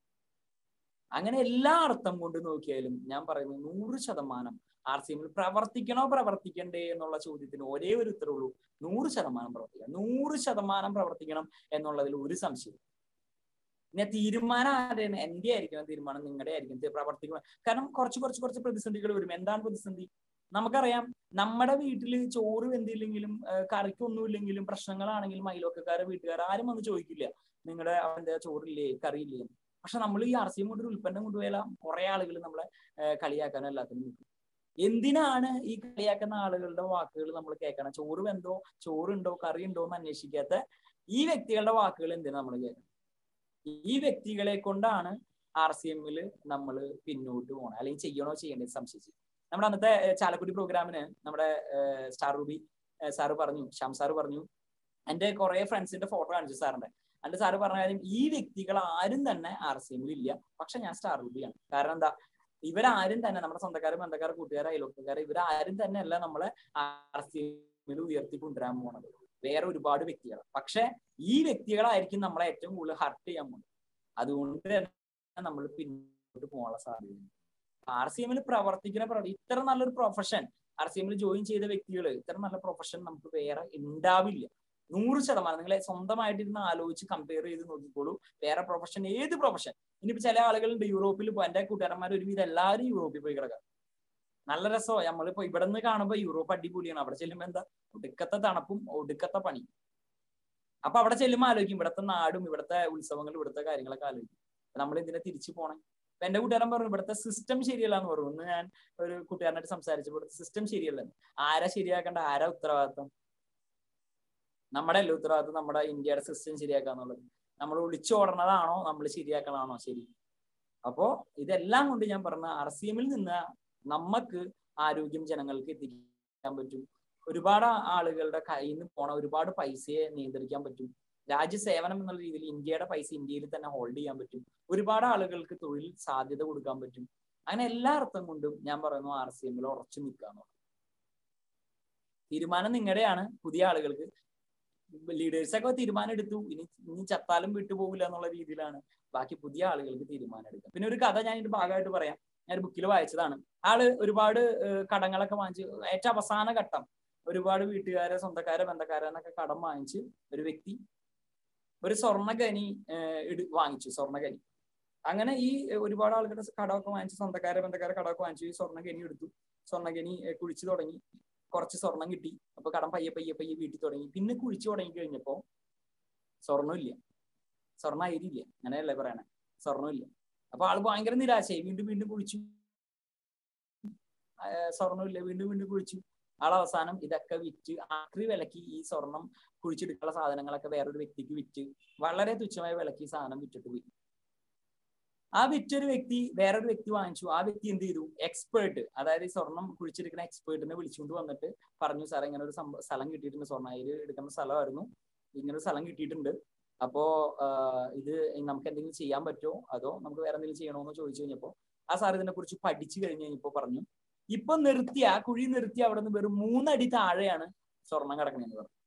അങ്ങനെ എല്ലാ അർത്ഥം കൊണ്ട് നോക്കിയാലും ഞാൻ പറയുന്നത് നൂറ് ശതമാനം ആർ സി എമ്മിൽ പ്രവർത്തിക്കണോ പ്രവർത്തിക്കണ്ടേ എന്നുള്ള ചോദ്യത്തിന് ഒരേ ഒരു ഉത്തരവുള്ളൂ നൂറ് ശതമാനം പ്രവർത്തിക്കണം നൂറ് ശതമാനം പ്രവർത്തിക്കണം എന്നുള്ളതിൽ ഒരു സംശയം പിന്നെ തീരുമാനം ആരെയാണ് എന്റെ ആയിരിക്കണം തീരുമാനം നിങ്ങളുടെ ആയിരിക്കും പ്രവർത്തിക്കണം കാരണം കുറച്ച് കുറച്ച് കുറച്ച് പ്രതിസന്ധികൾ വരും എന്താണ് പ്രതിസന്ധി നമുക്കറിയാം നമ്മുടെ വീട്ടിൽ ചോറ് എന്തില്ലെങ്കിലും കറിക്കൊന്നുമില്ലെങ്കിലും പ്രശ്നങ്ങളാണെങ്കിലും അയലോക്കക്കാരെ വീട്ടുകാർ ആരും വന്ന് ചോദിക്കില്ല നിങ്ങളുടെ അവന്റെ ചോറില്ലേ കറിയില്ലേ പക്ഷെ നമ്മൾ ഈ ആർ സി എം കൊണ്ടൊരു ഉൽപ്പന്നം കൊണ്ടുപോയാൽ കുറെ ആളുകൾ നമ്മളെ കളിയാക്കാനും എല്ലാത്തിനും നിൽക്കും എന്തിനാണ് ഈ കളിയാക്കുന്ന ആളുകളുടെ വാക്കുകൾ നമ്മൾ കേൾക്കണം ചോറ് വെന്തോ ചോറുണ്ടോ കറി ഉണ്ടോ എന്ന് അന്വേഷിക്കാത്ത ഈ വ്യക്തികളുടെ വാക്കുകൾ എന്തിനാ നമ്മൾ കേൾക്കണം ഈ വ്യക്തികളെ കൊണ്ടാണ് ആർ സി എമ്മിൽ നമ്മൾ പിന്നോട്ട് പോകണം അല്ലെങ്കിൽ ചെയ്യണോ ചെയ്യേണ്ടത് സംശയിച്ചു നമ്മുടെ അന്നത്തെ ചാലക്കുടി പ്രോഗ്രാമിന് നമ്മുടെ സ്റ്റാർ റൂബി സാറ് പറഞ്ഞു ശ്യാം സാറ് പറഞ്ഞു എന്റെ കുറെ ഫ്രണ്ട്സിന്റെ ഫോട്ടോ കാണിച്ചു സാറിന്റെ എന്റെ സാറ് പറഞ്ഞ കാര്യം ഈ വ്യക്തികൾ ആരും തന്നെ ആർ സി എമ്മിൽ ഇല്ല പക്ഷെ ഞാൻ സ്റ്റാർ റൂബിയാണ് കാരണം എന്താ ഇവരാരും തന്നെ നമ്മുടെ സ്വന്തക്കാരും ബന്ധക്കാർ കൂട്ടുകാർ അയൽവക്കാർ ഇവരാരും തന്നെ അല്ല നമ്മളെ ആർ സി എമ്മിൽ ഉയർത്തി കൊണ്ടുവരാൻ പോണത് വേറെ ഒരുപാട് വ്യക്തികൾ പക്ഷെ ഈ വ്യക്തികളായിരിക്കും നമ്മളെ ഏറ്റവും കൂടുതൽ ഹർട്ട് ചെയ്യാൻ പോകുന്നത് അതുകൊണ്ട് തന്നെ നമ്മൾ പിന്നോട്ട് പോകാനുള്ള സാധ്യതയുണ്ട് ആർ സി എമ്മിൽ പ്രവർത്തിക്കുന്ന പ്രവർത്തി ഇത്ര നല്ലൊരു പ്രൊഫഷൻ ആർ സി എമ്മിൽ ജോയിൻ ചെയ്ത വ്യക്തികൾ ഇത്ര നല്ല പ്രൊഫഷൻ നമുക്ക് വേറെ ഉണ്ടാവില്ല നൂറ് ശതമാനം നിങ്ങളെ സ്വന്തമായിട്ട് ഇരുന്ന് ആലോചിച്ച് കമ്പയർ ചെയ്ത് നോക്കിക്കോളൂ വേറെ പ്രൊഫഷൻ ഏത് പ്രൊഫഷൻ ഇനിയിപ്പോ ചില ആളുകളുണ്ട് യൂറോപ്പിൽ പോയി എന്റെ കൂട്ടുകാരന്മാർ ഒരുവിധം എല്ലാവരും യൂറോപ്പിൽ പോയി കിടക്കാം നല്ല രസമാണ് നമ്മളിപ്പോ ഇവിടെ നിന്ന് കാണുമ്പോൾ യൂറോപ്പ് അടിപൊളിയാണ് അവിടെ ചെല്ലുമ്പോൾ എന്താ ഒടുക്കത്തെ തണുപ്പും ഒടുക്കത്തെ പണി അപ്പൊ അവിടെ ചെല്ലുമ്പോൾ ആലോചിക്കും ഇവിടുത്തെ നാടും ഇവിടുത്തെ ഉത്സവങ്ങളും ഇവിടുത്തെ കാര്യങ്ങളൊക്കെ ആലോചിക്കും നമ്മൾ ഇതിനെ തിരിച്ചു പോണേ എന്റെ കൂട്ടുകാരൻ പറഞ്ഞു ഇവിടുത്തെ സിസ്റ്റം ശരിയല്ല എന്ന് പറഞ്ഞു ഒന്ന് ഞാൻ ഒരു കൂട്ടുകാരനായിട്ട് സംസാരിച്ചപ്പോൾ ഇവിടുത്തെ സിസ്റ്റം ശരിയല്ല ആരാ ശരിയാക്കേണ്ട ആരാ ഉത്തരവാദിത്തം നമ്മുടെ അല്ല ഉത്തരവാദിത്തം നമ്മുടെ ഇന്ത്യയുടെ സിസ്റ്റം ശരിയാക്കാന്നുള്ളത് നമ്മൾ ഒളിച്ചോടണതാണോ നമ്മൾ ശരിയാക്കണതാണോ ശരി അപ്പോ ഇതെല്ലാം കൊണ്ട് ഞാൻ പറഞ്ഞ ആർ സി എമ്മിൽ നിന്ന് നമുക്ക് ആരോഗ്യം ജനങ്ങൾക്ക് എത്തിക്കാൻ പറ്റും ഒരുപാട് ആളുകളുടെ കയ്യിൽ നിന്ന് പോണ ഒരുപാട് പൈസയെ നിയന്ത്രിക്കാൻ പറ്റും രാജ്യസേവനം എന്നുള്ള രീതിയിൽ ഇന്ത്യയുടെ പൈസ ഇന്ത്യയിൽ തന്നെ ഹോൾഡ് ചെയ്യാൻ പറ്റും ഒരുപാട് ആളുകൾക്ക് തൊഴിൽ സാധ്യത കൊടുക്കാൻ പറ്റും അങ്ങനെ എല്ലാ അർത്ഥം കൊണ്ടും ഞാൻ പറയുന്നു ആർ സി എമ്മിൽ ഉറച്ചു നിൽക്കാന്ന് തീരുമാനം നിങ്ങളുടെയാണ് പുതിയ ആളുകൾക്ക് ലീഡേഴ്സ് ഒക്കെ തീരുമാനം എടുത്തു ഇനി ഇനി ചത്താലും വിട്ടുപോകില്ല എന്നുള്ള രീതിയിലാണ് ബാക്കി പുതിയ ആളുകൾക്ക് തീരുമാനം എടുക്കുക പിന്നെ ഒരു കഥ ഞാൻ ഇതിന്റെ ഭാഗമായിട്ട് പറയാം ഞാൻ ബുക്കിൽ വായിച്ചതാണ് ആള് ഒരുപാട് കടങ്ങളൊക്കെ വാങ്ങിച്ച് ഏറ്റവും അവസാന ഘട്ടം ഒരുപാട് വീട്ടുകാരെ സ്വന്തക്കാരെ ബന്ധക്കാരെ എന്നൊക്കെ കടം വാങ്ങിച്ച് ഒരു വ്യക്തി ഒരു സ്വർണ്ണഖനി വാങ്ങിച്ചു സ്വർണ്ണഖനി അങ്ങനെ ഈ ഒരുപാട് ആളുകളുടെ കടമൊക്കെ വാങ്ങിച്ച് സ്വന്തക്കാരെ ബന്ധക്കാരെ കടമൊക്കെ വാങ്ങിച്ചു ഈ സ്വർണ്ണഖനി എടുത്തു സ്വർണ്ണഖനി കുഴിച്ചു തുടങ്ങി കുറച്ച് സ്വർണം കിട്ടി അപ്പൊ കടം പയ്യെ പയ്യെ പയ്യെ വീട്ടിൽ തുടങ്ങി പിന്നെ കുഴിച്ചു തുടങ്ങി കഴിഞ്ഞപ്പോ സ്വർണ്ണമില്ല സ്വർണ്ണ അയിരില്ല അങ്ങനെയല്ലേ പറയണേ സ്വർണ്ണമില്ല അപ്പൊ ആള് ഭയങ്കര നിരാശയായി വീണ്ടും വീണ്ടും കുഴിച്ചു സ്വർണ്ണമില്ല വീണ്ടും വീണ്ടും കുഴിച്ചു ആൾ അവസാനം ഇതൊക്കെ വിറ്റ് ആക്രി വിലക്ക് ഈ സ്വർണം കുഴിച്ചെടുക്കാനുള്ള സാധനങ്ങളൊക്കെ വേറൊരു വ്യക്തിക്ക് വിറ്റ് വളരെ തുച്ഛമായ വിലക്ക് ഈ സാധനം വിറ്റിട്ട് പോയി ആ വിറ്റൊരു വ്യക്തി വേറൊരു വ്യക്തി വാങ്ങിച്ചു ആ വ്യക്തി എന്ത് ചെയ്തു എക്സ്പേർട്ട് അതായത് ഈ സ്വർണം കുഴിച്ചെടുക്കുന്ന എക്സ്പേർട്ടിനെ വിളിച്ചുകൊണ്ട് വന്നിട്ട് പറഞ്ഞു സാർ ഇങ്ങനെ ഒരു സ്ഥലം കിട്ടിയിട്ടുണ്ട് സ്വർണ്ണയിൽ എടുക്കുന്ന സ്ഥലമായിരുന്നു ഇങ്ങനെ ഒരു സ്ഥലം കിട്ടിയിട്ടുണ്ട് അപ്പോ ഇത് നമുക്ക് എന്തെങ്കിലും ചെയ്യാൻ പറ്റുമോ അതോ നമുക്ക് വേറെ എന്തെങ്കിലും ചെയ്യണോന്ന് ചോദിച്ചു കഴിഞ്ഞപ്പോ ആ സാർ ഇതിനെ കുറിച്ച് പഠിച്ചു കഴിഞ്ഞ് കഴിഞ്ഞപ്പോ പറഞ്ഞു ഇപ്പൊ നിർത്തി ആ കുഴി നിർത്തി അവിടെ നിന്ന് വെറും മൂന്നടി താഴെയാണ് സ്വർണം കിടക്കണെന്ന് പറഞ്ഞു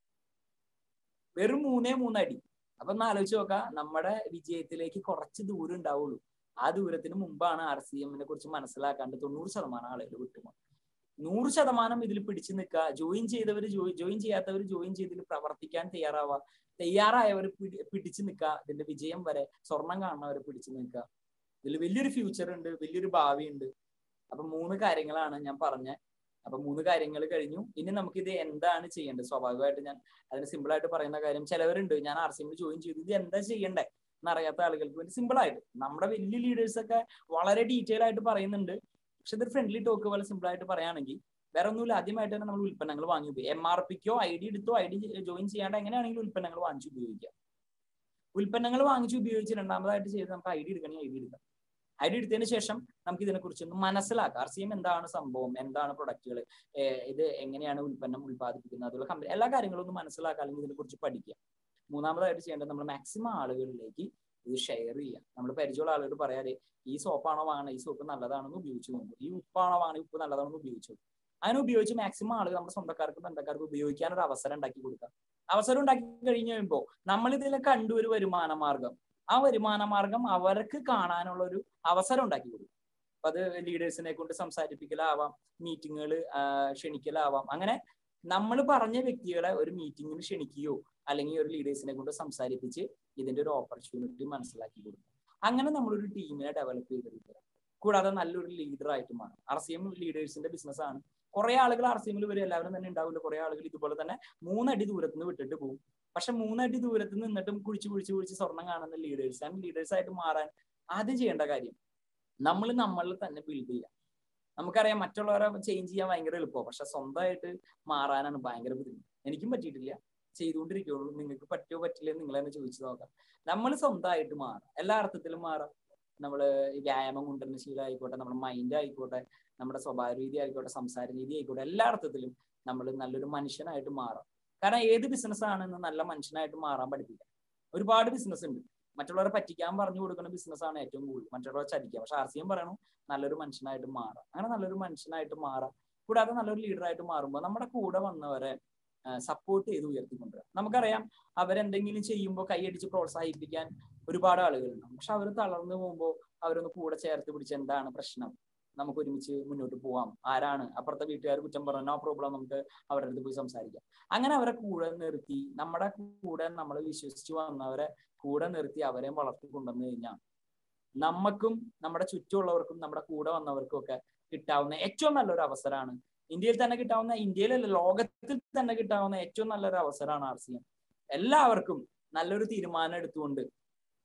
വെറും മൂന്നേ മൂന്നടി അപ്പൊ ഒന്ന് ആലോചിച്ച് നോക്കാം നമ്മുടെ വിജയത്തിലേക്ക് കുറച്ച് ദൂരം ഉണ്ടാവുള്ളൂ ആ ദൂരത്തിന് മുമ്പാണ് ആർ സി എമ്മിനെ കുറിച്ച് മനസ്സിലാക്കാണ്ട് തൊണ്ണൂറ് ശതമാനം ആളുകൾ വിട്ടുപോകും നൂറ് ശതമാനം ഇതിൽ പിടിച്ചു നിൽക്കുക ജോയിൻ ചെയ്തവർ ജോയിൻ ചെയ്യാത്തവർ ജോയിൻ ചെയ്തതിൽ പ്രവർത്തിക്കാൻ തയ്യാറാവുക തയ്യാറായവർ പിടിച്ചു നിൽക്കുക ഇതിന്റെ വിജയം വരെ സ്വർണം കാണുന്നവർ പിടിച്ചു നിൽക്കുക ഇതിൽ വലിയൊരു ഫ്യൂച്ചർ ഉണ്ട് വലിയൊരു ഭാവി ഉണ്ട് അപ്പൊ മൂന്ന് കാര്യങ്ങളാണ് ഞാൻ പറഞ്ഞ അപ്പൊ മൂന്ന് കാര്യങ്ങൾ കഴിഞ്ഞു ഇനി നമുക്ക് ഇത് എന്താണ് ചെയ്യേണ്ടത് സ്വാഭാവികമായിട്ട് ഞാൻ അതിന് സിമ്പിൾ ആയിട്ട് പറയുന്ന കാര്യം ചിലവരുണ്ട് ഞാൻ ആർ സി എമ്മിൽ ജോയിൻ ചെയ്തു ഇത് എന്താ ചെയ്യണ്ടേ എന്നറിയാത്ത ആളുകൾക്ക് വേണ്ടി സിമ്പിൾ ആയിട്ട് നമ്മുടെ വലിയ ലീഡേഴ്സ് ഒക്കെ വളരെ ഡീറ്റെയിൽ ആയിട്ട് പറയുന്നുണ്ട് പക്ഷെ ഇത് ഫ്രണ്ട്ലി ടോക്ക് പോലെ സിമ്പിൾ ആയിട്ട് പറയുകയാണെങ്കിൽ വേറെ ഒന്നുമില്ല ആദ്യമായിട്ട് തന്നെ നമ്മൾ ഉൽപ്പന്നങ്ങൾ വാങ്ങി ഉപയോഗിക്കും എം ആർ പിക്കോ ഐ ഡി എടുത്തോ ഐ ഡി ജോയിൻ ചെയ്യാണ്ട് എങ്ങനെയാണെങ്കിലും ഉൽപ്പന്നങ്ങൾ വാങ്ങിച്ച് ഉപയോഗിക്കാം ഉൽപ്പന്നങ്ങൾ വാങ്ങിച്ച് ഉപയോഗിച്ച് രണ്ടാമതായിട്ട് ചെയ്ത് നമുക്ക് ഐ ഡി എടുക്കണമെങ്കിൽ ഐ ഡി എടുക്കാം ഐ ഡി എടുത്തതിന് ശേഷം നമുക്ക് ഇതിനെക്കുറിച്ച് ഒന്ന് മനസ്സിലാക്കാം ആർ സി എം എന്താണ് സംഭവം എന്താണ് പ്രൊഡക്റ്റുകൾ ഇത് എങ്ങനെയാണ് ഉൽപ്പന്നം ഉൽപ്പാദിപ്പിക്കുന്നത് അതുള്ള കമ്പനി എല്ലാ കാര്യങ്ങളും ഒന്ന് മനസ്സിലാക്കുക അല്ലെങ്കിൽ ഇതിനെക്കുറിച്ച് പഠിക്കുക മൂന്നാമതായിട്ട് ചെയ്യേണ്ടത് നമ്മൾ മാക്സിമം ആളുകളിലേക്ക് ഇത് ഷെയർ ചെയ്യുക നമ്മൾ പരിചയമുള്ള ആളുകൾ പറയാതെ ഈ സോപ്പാണോ വാങ്ങണത് ഈ സോപ്പ് നല്ലതാണെന്ന് ഉപയോഗിച്ചു നോക്കും ഈ ഉപ്പാണോ വാങ്ങണത് ഉപ്പ് നല്ലതാണെന്ന് ഉപയോഗിച്ചു അങ്ങനെ ഉപയോഗിച്ച് മാക്സിമം ആളുകൾ നമ്മുടെ സ്വന്തക്കാർക്ക് ബന്ധക്കാർക്ക് ഉപയോഗിക്കാൻ ഒരു അവസരം ഉണ്ടാക്കി കൊടുക്കുക അവസരം ഉണ്ടാക്കി കഴിഞ്ഞ് കഴിയുമ്പോൾ നമ്മൾ ഇതിൽ കണ്ടു ഒരു വരുമാന മാർഗം ആ വരുമാന മാർഗം അവർക്ക് കാണാനുള്ള ഒരു അവസരം ഉണ്ടാക്കി കൊടുക്കും അപ്പൊ അത് ലീഡേഴ്സിനെ കൊണ്ട് സംസാരിപ്പിക്കലാവാം മീറ്റിങ്ങുകൾ ക്ഷണിക്കലാവാം അങ്ങനെ നമ്മൾ പറഞ്ഞ വ്യക്തികളെ ഒരു മീറ്റിങ്ങിന് ക്ഷണിക്കുകയോ അല്ലെങ്കിൽ ഒരു ലീഡേഴ്സിനെ കൊണ്ട് സംസാരിപ്പിച്ച് ഇതിന്റെ ഒരു ഓപ്പർച്യൂണിറ്റി മനസ്സിലാക്കി കൊടുക്കും അങ്ങനെ നമ്മളൊരു ടീമിനെ ഡെവലപ്പ് ചെയ്തെടുക്കുക കൂടാതെ നല്ലൊരു ലീഡർ ആയിട്ട് മാറും ആർ സി എം ലീഡേഴ്സിന്റെ ബിസിനസ് ആണ് കുറെ ആളുകൾ ആർ സി എമ്മിൽ വരും എല്ലാവരും തന്നെ ഉണ്ടാവില്ല കുറെ ആളുകൾ ഇതുപോലെ തന്നെ മൂന്നടി ദൂരത്ത് നിന്ന് വിട്ടിട്ട് പോകും പക്ഷെ മൂന്നടി ദൂരത്ത് നിന്നിട്ടും കുഴിച്ച് കുഴിച്ച് കുഴിച്ച് സ്വർണം കാണുന്ന ലീഡേഴ്സ് ആൻഡ് ലീഡേഴ്സ് ആയിട്ട് മാറാൻ ആദ്യം ചെയ്യേണ്ട കാര്യം നമ്മൾ നമ്മളിൽ തന്നെ ബിൽഡ് ചെയ്യാം നമുക്കറിയാം മറ്റുള്ളവരെ ചേഞ്ച് ചെയ്യാൻ ഭയങ്കര എളുപ്പമാണ് പക്ഷെ സ്വന്തമായിട്ട് മാറാനാണ് ഭയങ്കര ബുദ്ധിമുട്ട് എനിക്കും പറ്റിയിട്ടില്ല ചെയ്തുകൊണ്ടിരിക്കുള്ളൂ നിങ്ങൾക്ക് പറ്റുമോ പറ്റില്ല നിങ്ങൾ തന്നെ ചോദിച്ചു നോക്കാം നമ്മൾ സ്വന്തമായിട്ട് മാറാം എല്ലാ അർത്ഥത്തിലും മാറാം നമ്മൾ വ്യായാമം കൊണ്ടുവരുന്ന ശീലം ആയിക്കോട്ടെ നമ്മുടെ മൈൻഡ് ആയിക്കോട്ടെ നമ്മുടെ സ്വഭാവ രീതി ആയിക്കോട്ടെ സംസാര രീതി ആയിക്കോട്ടെ എല്ലാ അർത്ഥത്തിലും നമ്മൾ നല്ലൊരു മനുഷ്യനായിട്ട് മാറാം കാരണം ഏത് ബിസിനസ് ആണെന്ന് നല്ല മനുഷ്യനായിട്ട് മാറാൻ പഠിപ്പിക്കാം ഒരുപാട് ബിസിനസ് ഉണ്ട് മറ്റുള്ളവരെ പറ്റിക്കാൻ പറഞ്ഞു കൊടുക്കുന്ന ബിസിനസ് ആണ് ഏറ്റവും കൂടുതൽ മറ്റുള്ളവരെ ചതിക്കുക പക്ഷെ ആർ സി എം പറയണു നല്ലൊരു മനുഷ്യനായിട്ട് മാറാം അങ്ങനെ നല്ലൊരു മനുഷ്യനായിട്ട് മാറാം കൂടാതെ നല്ലൊരു ലീഡറായിട്ട് മാറുമ്പോൾ നമ്മുടെ കൂടെ വന്നവരെ സപ്പോർട്ട് ചെയ്ത് ഉയർത്തിക്കൊണ്ടുവരാം നമുക്കറിയാം അവരെന്തെങ്കിലും ചെയ്യുമ്പോൾ കൈയടിച്ച് പ്രോത്സാഹിപ്പിക്കാൻ ഒരുപാട് ആളുകളുണ്ടാവും പക്ഷെ അവർ തളർന്നു പോകുമ്പോൾ അവരൊന്ന് കൂടെ ചേർത്ത് പിടിച്ച് എന്താണ് പ്രശ്നം നമുക്ക് ഒരുമിച്ച് മുന്നോട്ട് പോവാം ആരാണ് അപ്പുറത്തെ വീട്ടുകാർ കുറ്റം പറഞ്ഞു നോ പ്രോബ്ലം നമുക്ക് അവരുടെ അടുത്ത് പോയി സംസാരിക്കാം അങ്ങനെ അവരെ കൂടെ നിർത്തി നമ്മുടെ കൂടെ നമ്മൾ വിശ്വസിച്ച് വന്നവരെ കൂടെ നിർത്തി അവരെ വളർത്തി കൊണ്ടുവന്നു കഴിഞ്ഞാൽ നമുക്കും നമ്മുടെ ചുറ്റുമുള്ളവർക്കും നമ്മുടെ കൂടെ വന്നവർക്കും ഒക്കെ കിട്ടാവുന്ന ഏറ്റവും നല്ലൊരു അവസരമാണ് ഇന്ത്യയിൽ തന്നെ കിട്ടാവുന്ന ഇന്ത്യയിലല്ല ലോകത്തിൽ തന്നെ കിട്ടാവുന്ന ഏറ്റവും നല്ലൊരു അവസരമാണ് ആർ സി എം എല്ലാവർക്കും നല്ലൊരു തീരുമാനം എടുത്തുകൊണ്ട്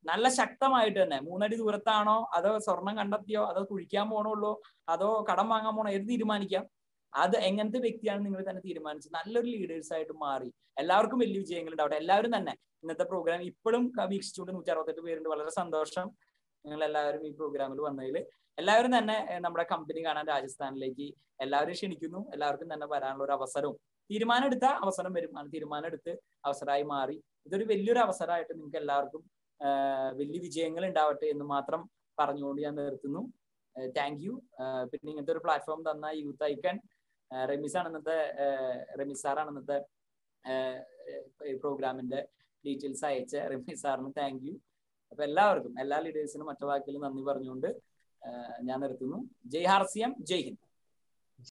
നല്ല ശക്തമായിട്ട് തന്നെ മൂന്നടി ദൂരത്താണോ അതോ സ്വർണം കണ്ടെത്തിയോ അതോ കുഴിക്കാൻ പോകണുള്ളൂ അതോ കടം വാങ്ങാൻ പോണോ ഏത് തീരുമാനിക്കാം അത് എങ്ങനത്തെ വ്യക്തിയാണ് നിങ്ങൾ തന്നെ തീരുമാനിച്ചത് നല്ലൊരു ലീഡേഴ്സ് ആയിട്ട് മാറി എല്ലാവർക്കും വലിയ വിജയങ്ങൾ ഉണ്ടാവട്ടെ എല്ലാവരും തന്നെ ഇന്നത്തെ പ്രോഗ്രാം ഇപ്പോഴും വീക്ഷിച്ചുകൊണ്ട് നൂറ്റി അറുപത്തെട്ട് പേരുണ്ട് വളരെ സന്തോഷം നിങ്ങൾ എല്ലാവരും ഈ പ്രോഗ്രാമിൽ വന്നതിൽ എല്ലാവരും തന്നെ നമ്മുടെ കമ്പനി കാണാൻ രാജസ്ഥാനിലേക്ക് എല്ലാവരും ക്ഷണിക്കുന്നു എല്ലാവർക്കും തന്നെ വരാനുള്ള ഒരു അവസരവും തീരുമാനം എടുത്ത അവസരം വരും ആ തീരുമാനം എടുത്ത് അവസരമായി മാറി ഇതൊരു വലിയൊരു അവസരമായിട്ട് നിങ്ങൾക്ക് എല്ലാവർക്കും വലിയ വിജയങ്ങൾ ഉണ്ടാവട്ടെ എന്ന് മാത്രം പറഞ്ഞുകൊണ്ട് ഞാൻ നിർത്തുന്നു താങ്ക് യു പിന്നെ ഇങ്ങനത്തെ ഒരു പ്ലാറ്റ്ഫോം തന്ന യൂത്ത് ഐക്കൺ റെമിസാണ് ഇന്നത്തെ റെമിസ് സാറാണ് ഇന്നത്തെ പ്രോഗ്രാമിന്റെ ഡീറ്റെയിൽസ് അയച്ച റെമി സാറിന് താങ്ക് യു അപ്പൊ എല്ലാവർക്കും എല്ലാ ലീഡേഴ്സിനും മറ്റു വാക്കിലും നന്ദി പറഞ്ഞുകൊണ്ട് ഞാൻ നിർത്തുന്നു ജയ് ഹാർസിയം ജയ് ഹിന്ദ്